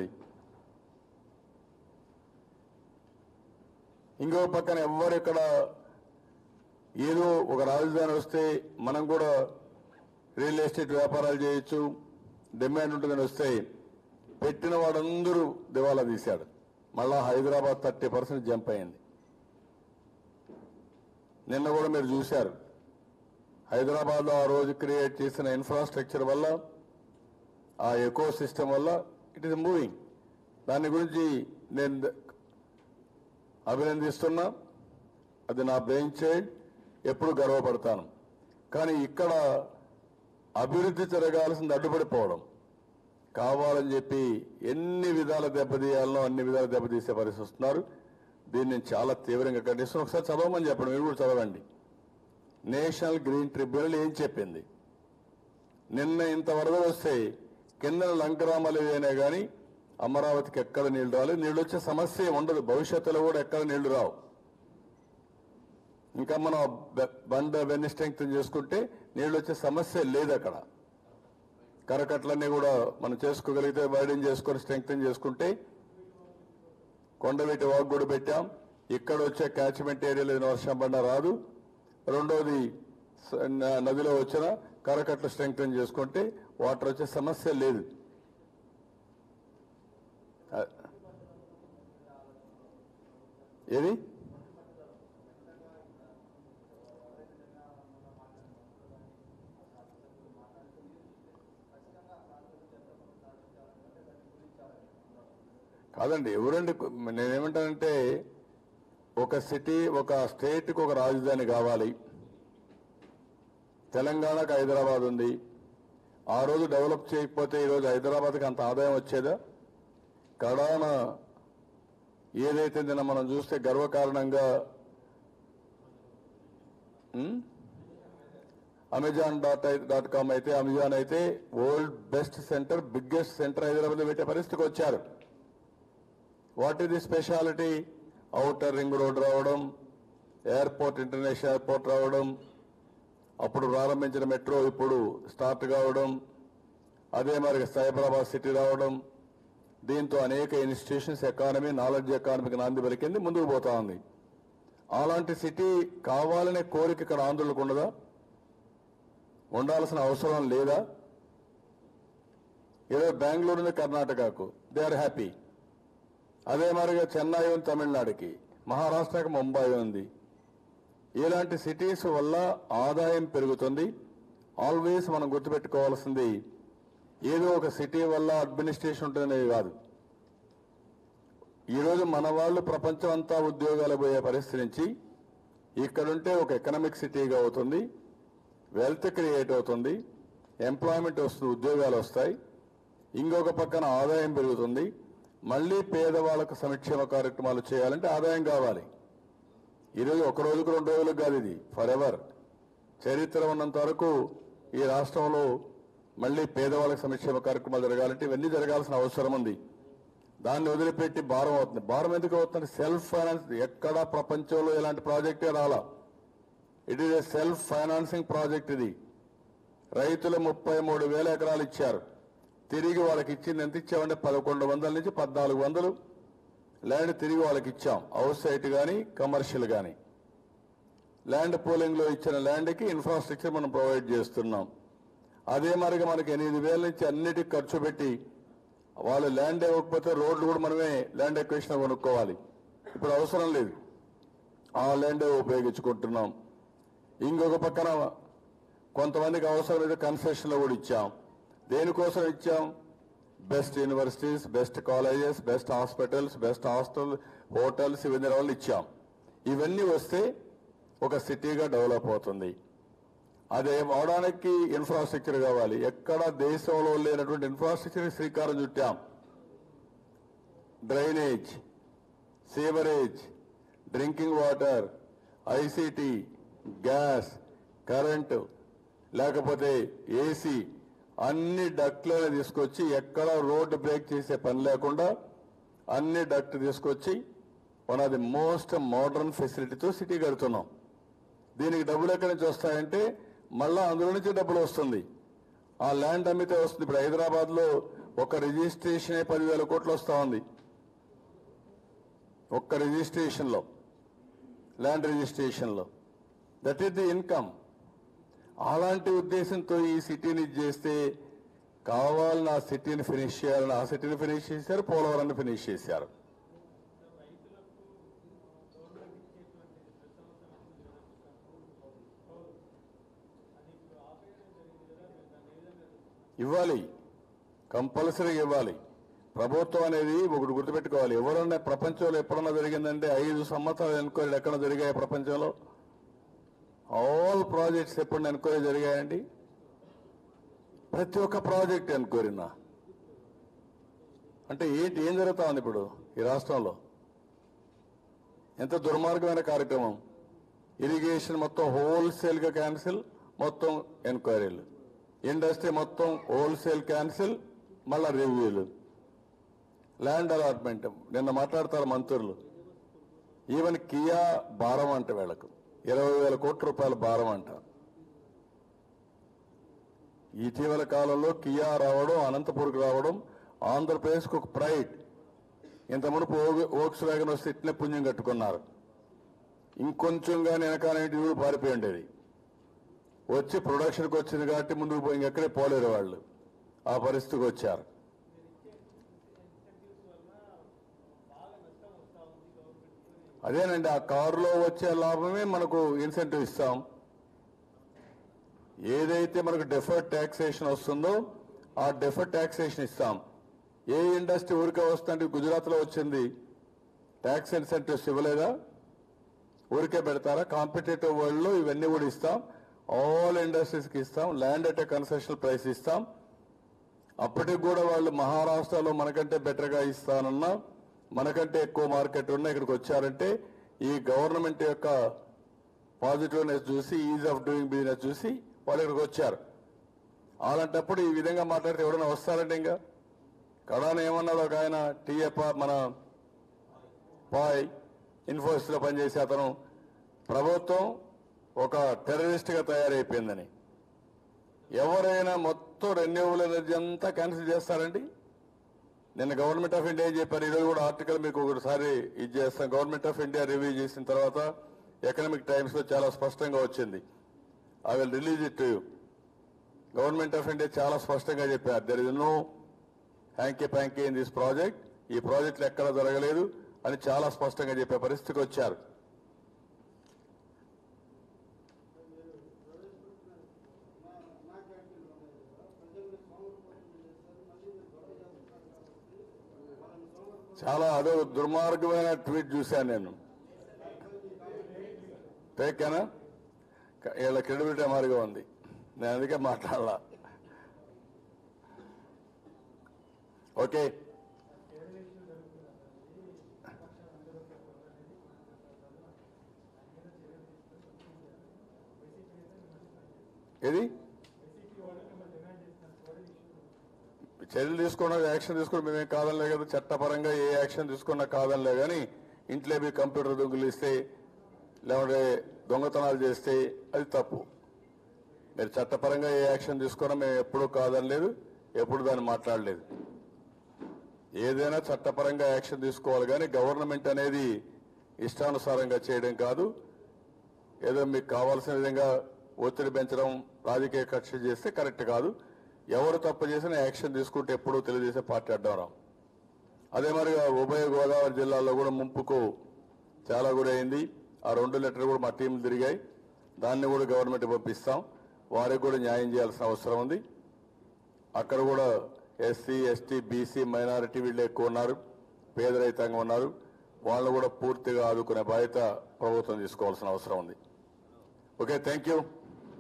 ఇంకో పక్కన ఎవ్వరు ఇక్కడ ఏదో ఒక రాజధాని వస్తే మనం కూడా రియల్ ఎస్టేట్ వ్యాపారాలు చేయొచ్చు డిమాండ్ ఉంటుందని వస్తే పెట్టిన వాడందరూ దివాలా తీశాడు మళ్ళా హైదరాబాద్ థర్టీ పర్సెంట్ జంప్ అయింది నిన్న కూడా మీరు చూశారు హైదరాబాద్లో ఆ రోజు క్రియేట్ చేసిన ఇన్ఫ్రాస్ట్రక్చర్ వల్ల ఆ ఎకో సిస్టమ్ వల్ల ఇట్ ఈస్ మూవింగ్ దాని గురించి నేను అభినందిస్తున్నా అది నా బ్రెయిన్ చైల్డ్ ఎప్పుడు గర్వపడతాను కానీ ఇక్కడ అభివృద్ధి జరగాల్సింది అడ్డుపడిపోవడం కావాలని చెప్పి ఎన్ని విధాల దెబ్బతీయాలనో అన్ని విధాలు దెబ్బతీసే పరిస్థితి వస్తున్నారు దీన్ని నేను చాలా తీవ్రంగా ఖండిస్తున్నాను ఒకసారి చదవమని చెప్పండి మీరు కూడా చదవండి నేషనల్ గ్రీన్ ట్రిబ్యునల్ ఏం చెప్పింది నిన్న ఇంత వరద వస్తే కింద లంకరామాలు ఏదైనా కానీ అమరావతికి ఎక్కడ నీళ్లు రాలేదు నీళ్ళు వచ్చే సమస్య ఏం ఉండదు భవిష్యత్తులో కూడా ఎక్కడ నీళ్లు రావు ఇంకా మనం బ- బండ అవన్నీ స్ట్రెంగ్త్ చేసుకుంటే నీళ్ళు వచ్చే సమస్య లేదు అక్కడ కరకట్లన్నీ కూడా మనం చేసుకోగలిగితే వైడింగ్ చేసుకొని స్ట్రెంగ్త్ చేసుకుంటే కొండవీటి వాగు కూడా పెట్టాం ఇక్కడ వచ్చే క్యాచ్మెంట్ ఏరియాలో ఏదైనా వర్షం పడినా రాదు రెండోది స- న- నదిలో వచ్చిన కరకట్లు స్ట్రెంగ్తన్ చేసుకుంటే వాటర్ వచ్చే సమస్య లేదు ఆ- ఏది కాదండి ఎవరండి నేనేమంటానంటే ఒక సిటీ ఒక స్టేట్కి ఒక రాజధాని కావాలి తెలంగాణకు హైదరాబాద్ ఉంది ఆ రోజు డెవలప్ చేయకపోతే ఈరోజు హైదరాబాద్కి అంత ఆదాయం వచ్చేదా కడాన ఏదైతే నిన్న మనం చూస్తే గర్వకారణంగా um, Amazon dot I- dot com అయితే అమెజాన్ అయితే world best center biggest center Hyderabad పెట్టే పరిస్థితికి వచ్చారు what is the speciality outer ring road రావడం ఎయిర్పోర్ట్ ఇంటర్నేషనల్ ఎయిర్పోర్ట్ రావడం అప్పుడు ప్రారంభించిన మెట్రో ఇప్పుడు స్టార్ట్ కావడం అదే మరి సైబరాబాద్ సిటీ రావడం దీంతో అనేక ఇన్స్టిట్యూషన్స్ ఎకానమీ నాలెడ్జ్ ఎకానమీకి నాంది పలికింది ముందుకు పోతా ఉంది అలాంటి సిటీ కావాలనే కోరిక ఇక్కడ ఆంధ్రులకు ఉండదా ఉండాల్సిన అవసరం లేదా ఏదో బెంగళూరు ఉంది కర్ణాటకకు దే ఆర్ హ్యాపీ అదే మరిగా చెన్నై ఉంది తమిళనాడుకి మహారాష్ట్రకి ముంబై ఉంది ఇలాంటి సిటీస్ వల్ల ఆదాయం పెరుగుతుంది ఆల్వేస్ మనం గుర్తుపెట్టుకోవాల్సింది ఏదో ఒక సిటీ వల్ల అడ్మినిస్ట్రేషన్ ఉంటుందనేది కాదు ఈరోజు మన వాళ్ళు ప్రపంచం అంతా ఉద్యోగాలు పోయే పరిస్థితి నుంచి ఇక్కడుంటే ఒక ఎకనామిక్ సిటీగా అవుతుంది వెల్త్ క్రియేట్ అవుతుంది ఎంప్లాయ్మెంట్ వస్తుంది ఉద్యోగాలు వస్తాయి ఇంకొక పక్కన ఆదాయం పెరుగుతుంది మళ్ళీ పేదవాళ్ళకు సంక్షేమ కార్యక్రమాలు చేయాలంటే ఆదాయం కావాలి ఈరోజు ఒక రోజుకు రెండు రోజులకు కాదు ఇది ఫర్ ఎవర్ చరిత్ర ఉన్నంత వరకు ఈ రాష్ట్రంలో మళ్ళీ పేదవాళ్ళకి సంక్షేమ కార్యక్రమాలు జరగాలంటే ఇవన్నీ జరగాల్సిన అవసరం ఉంది దాన్ని వదిలిపెట్టి భారం అవుతుంది భారం ఎందుకు అవుతుంది సెల్ఫ్ ఫైనాన్స్ ఎక్కడా ప్రపంచంలో ఇలాంటి ప్రాజెక్టే రాలా it is a self financing project ఇది రైతులు ముప్పై మూడు వేల ఎకరాలు ఇచ్చారు తిరిగి వాళ్ళకి ఇచ్చింది ఎంత ఇచ్చామంటే పదకొండు వందల నుంచి పద్నాలుగు వందలు ల్యాండ్ తిరిగి వాళ్ళకి ఇచ్చాం హౌస్ సైట్ కానీ కమర్షియల్ కానీ ల్యాండ్ పూలింగ్ లో ఇచ్చిన ల్యాండ్కి ఇన్ఫ్రాస్ట్రక్చర్ మనం ప్రొవైడ్ చేస్తున్నాం అదే మరిగా మనకి ఎనిమిది వేల నుంచి అన్నిటికి ఖర్చు పెట్టి వాళ్ళు ల్యాండ్ ఇవ్వకపోతే రోడ్లు కూడా మనమే ల్యాండ్ ఎక్వేషన్ కొనుక్కోవాలి ఇప్పుడు అవసరం లేదు ఆ ల్యాండే ఉపయోగించుకుంటున్నాం ఇంకొక పక్కన కొంతమందికి అవసరమైతే కన్సెషన్లో కూడా ఇచ్చాం దేనికోసం ఇచ్చాం best universities best colleges best hospitals best hostel hotels ఇవన్నీ వాళ్ళు ఇచ్చాం ఇవన్నీ వస్తే ఒక సిటీగా డెవలప్ అవుతుంది అదే అవడానికి ఇన్ఫ్రాస్ట్రక్చర్ కావాలి ఎక్కడ దేశంలో లేనటువంటి ఇన్ఫ్రాస్ట్రక్చర్ శ్రీకారం చుట్టాం drainage sewerage drinking water ICT gas current లేకపోతే ఏసీ అన్ని డక్ట్లను తీసుకొచ్చి ఎక్కడ రోడ్డు బ్రేక్ చేసే పని లేకుండా అన్ని డక్ట్ తీసుకొచ్చి one of the most modern ఫెసిలిటీతో సిటీ కడుతున్నాం దీనికి డబ్బులు ఎక్కడి నుంచి వస్తాయంటే మళ్ళా అందులో నుంచి డబ్బులు వస్తుంది ఆ ల్యాండ్ అమ్మితే వస్తుంది ఇప్పుడు హైదరాబాద్ లో ఒక రిజిస్ట్రేషన్ పదివేల కోట్లు వస్తా ఉంది ఒక్క రిజిస్ట్రేషన్ లో ల్యాండ్ రిజిస్ట్రేషన్ లో దట్ ఈస్ ది ఇన్కమ్ అలాంటి ఉద్దేశంతో ఈ సిటీని చేస్తే కావాలని ఆ సిటీని ఫినిష్ చేయాలని ఆ సిటీని ఫినిష్ చేశారు పోలవరాన్ని ఫినిష్ చేశారు ఇవ్వాలి కంపల్సరీగా ఇవ్వాలి ప్రభుత్వం అనేది ఒకటి గుర్తుపెట్టుకోవాలి ఎవరన్నా ప్రపంచంలో ఎప్పుడన్నా జరిగిందంటే ఐదు సంవత్సరాలు ఎన్క్వైరీ ఎక్కడ జరిగాయి ప్రపంచంలో ఆల్ ప్రాజెక్ట్స్ ఎప్పుడు ఎన్క్వైరీ జరిగాయండి ప్రతి ఒక్క ప్రాజెక్ట్ ఎన్క్వైరీనా అంటే ఏంటి ఏం జరుగుతా ఉంది ఇప్పుడు ఈ రాష్ట్రంలో ఎంత దుర్మార్గమైన కార్యక్రమం ఇరిగేషన్ మొత్తం హోల్సేల్ గా క్యాన్సిల్ మొత్తం ఎంక్వైరీలు ఇండస్ట్రీ మొత్తం హోల్సేల్ క్యాన్సిల్ మళ్ళా రివ్యూలు ల్యాండ్ అలాట్మెంట్ నిన్న మాట్లాడతారు మంత్రులు ఈవెన్ కియా భారం అంట వీళ్ళకు ఇరవై వేల కోట్ల రూపాయల భారం అంట ఇటీవల కాలంలో కియా రావడం అనంతపూర్కి రావడం ఆంధ్రప్రదేశ్కు ఒక ప్రైడ్ ఇంత మునుపు ఓక్స్ వ్యాగన్ వస్తే ఇట్లే పుణ్యం కట్టుకున్నారు ఇంకొంచెం కానీ వెనకాలంటే కూడా పారిపోయి ఉండేది వచ్చి ప్రొడక్షన్కి వచ్చింది కాబట్టి ముందుకు పోయి ఇంకెక్కడే పోలేరు వాళ్ళు ఆ పరిస్థితికి వచ్చారు అదేనండి ఆ కారులో వచ్చే లాభమే మనకు ఇన్సెంటివ్ ఇస్తాం ఏదైతే మనకు డెఫర్డ్ ట్యాక్సేషన్ వస్తుందో ఆ డెఫర్డ్ ట్యాక్సేషన్ ఇస్తాం ఏ ఇండస్ట్రీ ఊరికే వస్తుందంటే గుజరాత్లో వచ్చింది ట్యాక్స్ ఇన్సెంటివ్స్ ఇవ్వలేదా ఊరికే పెడతారా కాంపిటేటివ్ వరల్డ్ లో ఇవన్నీ కూడా ఇస్తాం ఆల్ ఇండస్ట్రీస్కి ఇస్తాం ల్యాండ్ అట్ కన్సెషనల్ ప్రైస్ ఇస్తాం అప్పటికి కూడా వాళ్ళు మహారాష్ట్రలో మనకంటే బెటర్గా ఇస్తానన్నా మనకంటే ఎక్కువ మార్కెట్ ఉన్నా ఇక్కడికి వచ్చారంటే ఈ గవర్నమెంట్ యొక్క పాజిటివ్నెస్ చూసి ఈజ్ ఆఫ్ డూయింగ్ బిజినెస్ చూసి వాళ్ళు ఇక్కడికి వచ్చారు అలాంటప్పుడు ఈ విధంగా మాట్లాడితే ఎవరైనా వస్తారంటే ఇంకా కడాన ఏమన్నాడు ఒక ఆయన టీఎఫ్ మన పాయ్ ఇన్ఫోసిస్ లో పనిచేసే అతను ప్రభుత్వం ఒక టెర్రరిస్ట్ గా తయారైపోయిందని ఎవరైనా మొత్తం రెన్యూవబుల్ ఎనర్జీ అంతా క్యాన్సిల్ చేస్తారండి నిన్న గవర్నమెంట్ ఆఫ్ ఇండియా ఏం చెప్పారు ఈరోజు కూడా ఆర్టికల్ మీకు ఒకసారి ఇది చేస్తాం గవర్నమెంట్ ఆఫ్ ఇండియా రివ్యూ చేసిన తర్వాత ఎకనామిక్ టైమ్స్ లో చాలా స్పష్టంగా వచ్చింది I will release it government of India చాలా స్పష్టంగా చెప్పారు there is no hanky panky in this project ఈ ప్రాజెక్టులు ఎక్కడ జరగలేదు అని చాలా స్పష్టంగా చెప్పే పరిస్థితికి వచ్చారు చాలా అదో దుర్మార్గమైన ట్వీట్ చూశాను నేను ఫేకేనా వీళ్ళ క్రెడిబిలిటీ మారిగా ఉంది నేను అందుకే మాట్లాడాల ఓకే ఏది చర్యలు తీసుకోవడం యాక్షన్ తీసుకోవడం మేమేం కాదనిలే కదా చట్టపరంగా ఏ యాక్షన్ తీసుకున్నా కాదనిలే కానీ ఇంట్లో మీ కంప్యూటర్ దొంగలు ఇస్తే లేకుంటే దొంగతనాలు చేస్తే అది తప్పు మీరు చట్టపరంగా ఏ యాక్షన్ తీసుకున్నా మేము ఎప్పుడూ కాదనలేదు ఎప్పుడు దాన్ని మాట్లాడలేదు ఏదైనా చట్టపరంగా యాక్షన్ తీసుకోవాలి కానీ గవర్నమెంట్ అనేది ఇష్టానుసారంగా చేయడం కాదు ఏదో మీకు కావాల్సిన విధంగా ఒత్తిడి పెంచడం రాజకీయ కక్ష చేస్తే కరెక్ట్ కాదు ఎవరు తప్పు చేసినా యాక్షన్ తీసుకుంటే ఎప్పుడూ తెలుగుదేశం పార్టీ అడ్డం అదే మరిగా ఉభయ గోదావరి జిల్లాలో కూడా ముంపుకు చాలా కూడా అయింది ఆ రెండు లెటర్లు కూడా మా టీంలు తిరిగాయి దాన్ని కూడా గవర్నమెంట్ పంపిస్తాం వారికి కూడా న్యాయం చేయాల్సిన అవసరం ఉంది అక్కడ కూడా ఎస్సీ ఎస్టీ బీసీ మైనారిటీ వీళ్ళు ఎక్కువ ఉన్నారు పేద రైతాంగం ఉన్నారు వాళ్ళని కూడా పూర్తిగా ఆదుకునే బాధ్యత ప్రభుత్వం తీసుకోవాల్సిన అవసరం ఉంది ఓకే థ్యాంక్ యూ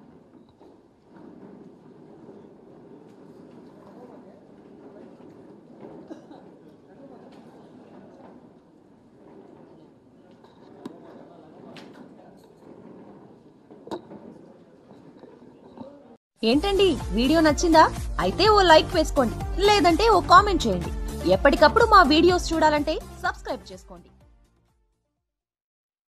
ఏంటండి వీడియో నచ్చిందా అయితే ఓ లైక్ వేసుకోండి లేదంటే ఓ కామెంట్ చేయండి ఎప్పటికప్పుడు మా వీడియోస్ చూడాలంటే సబ్స్క్రైబ్ చేసుకోండి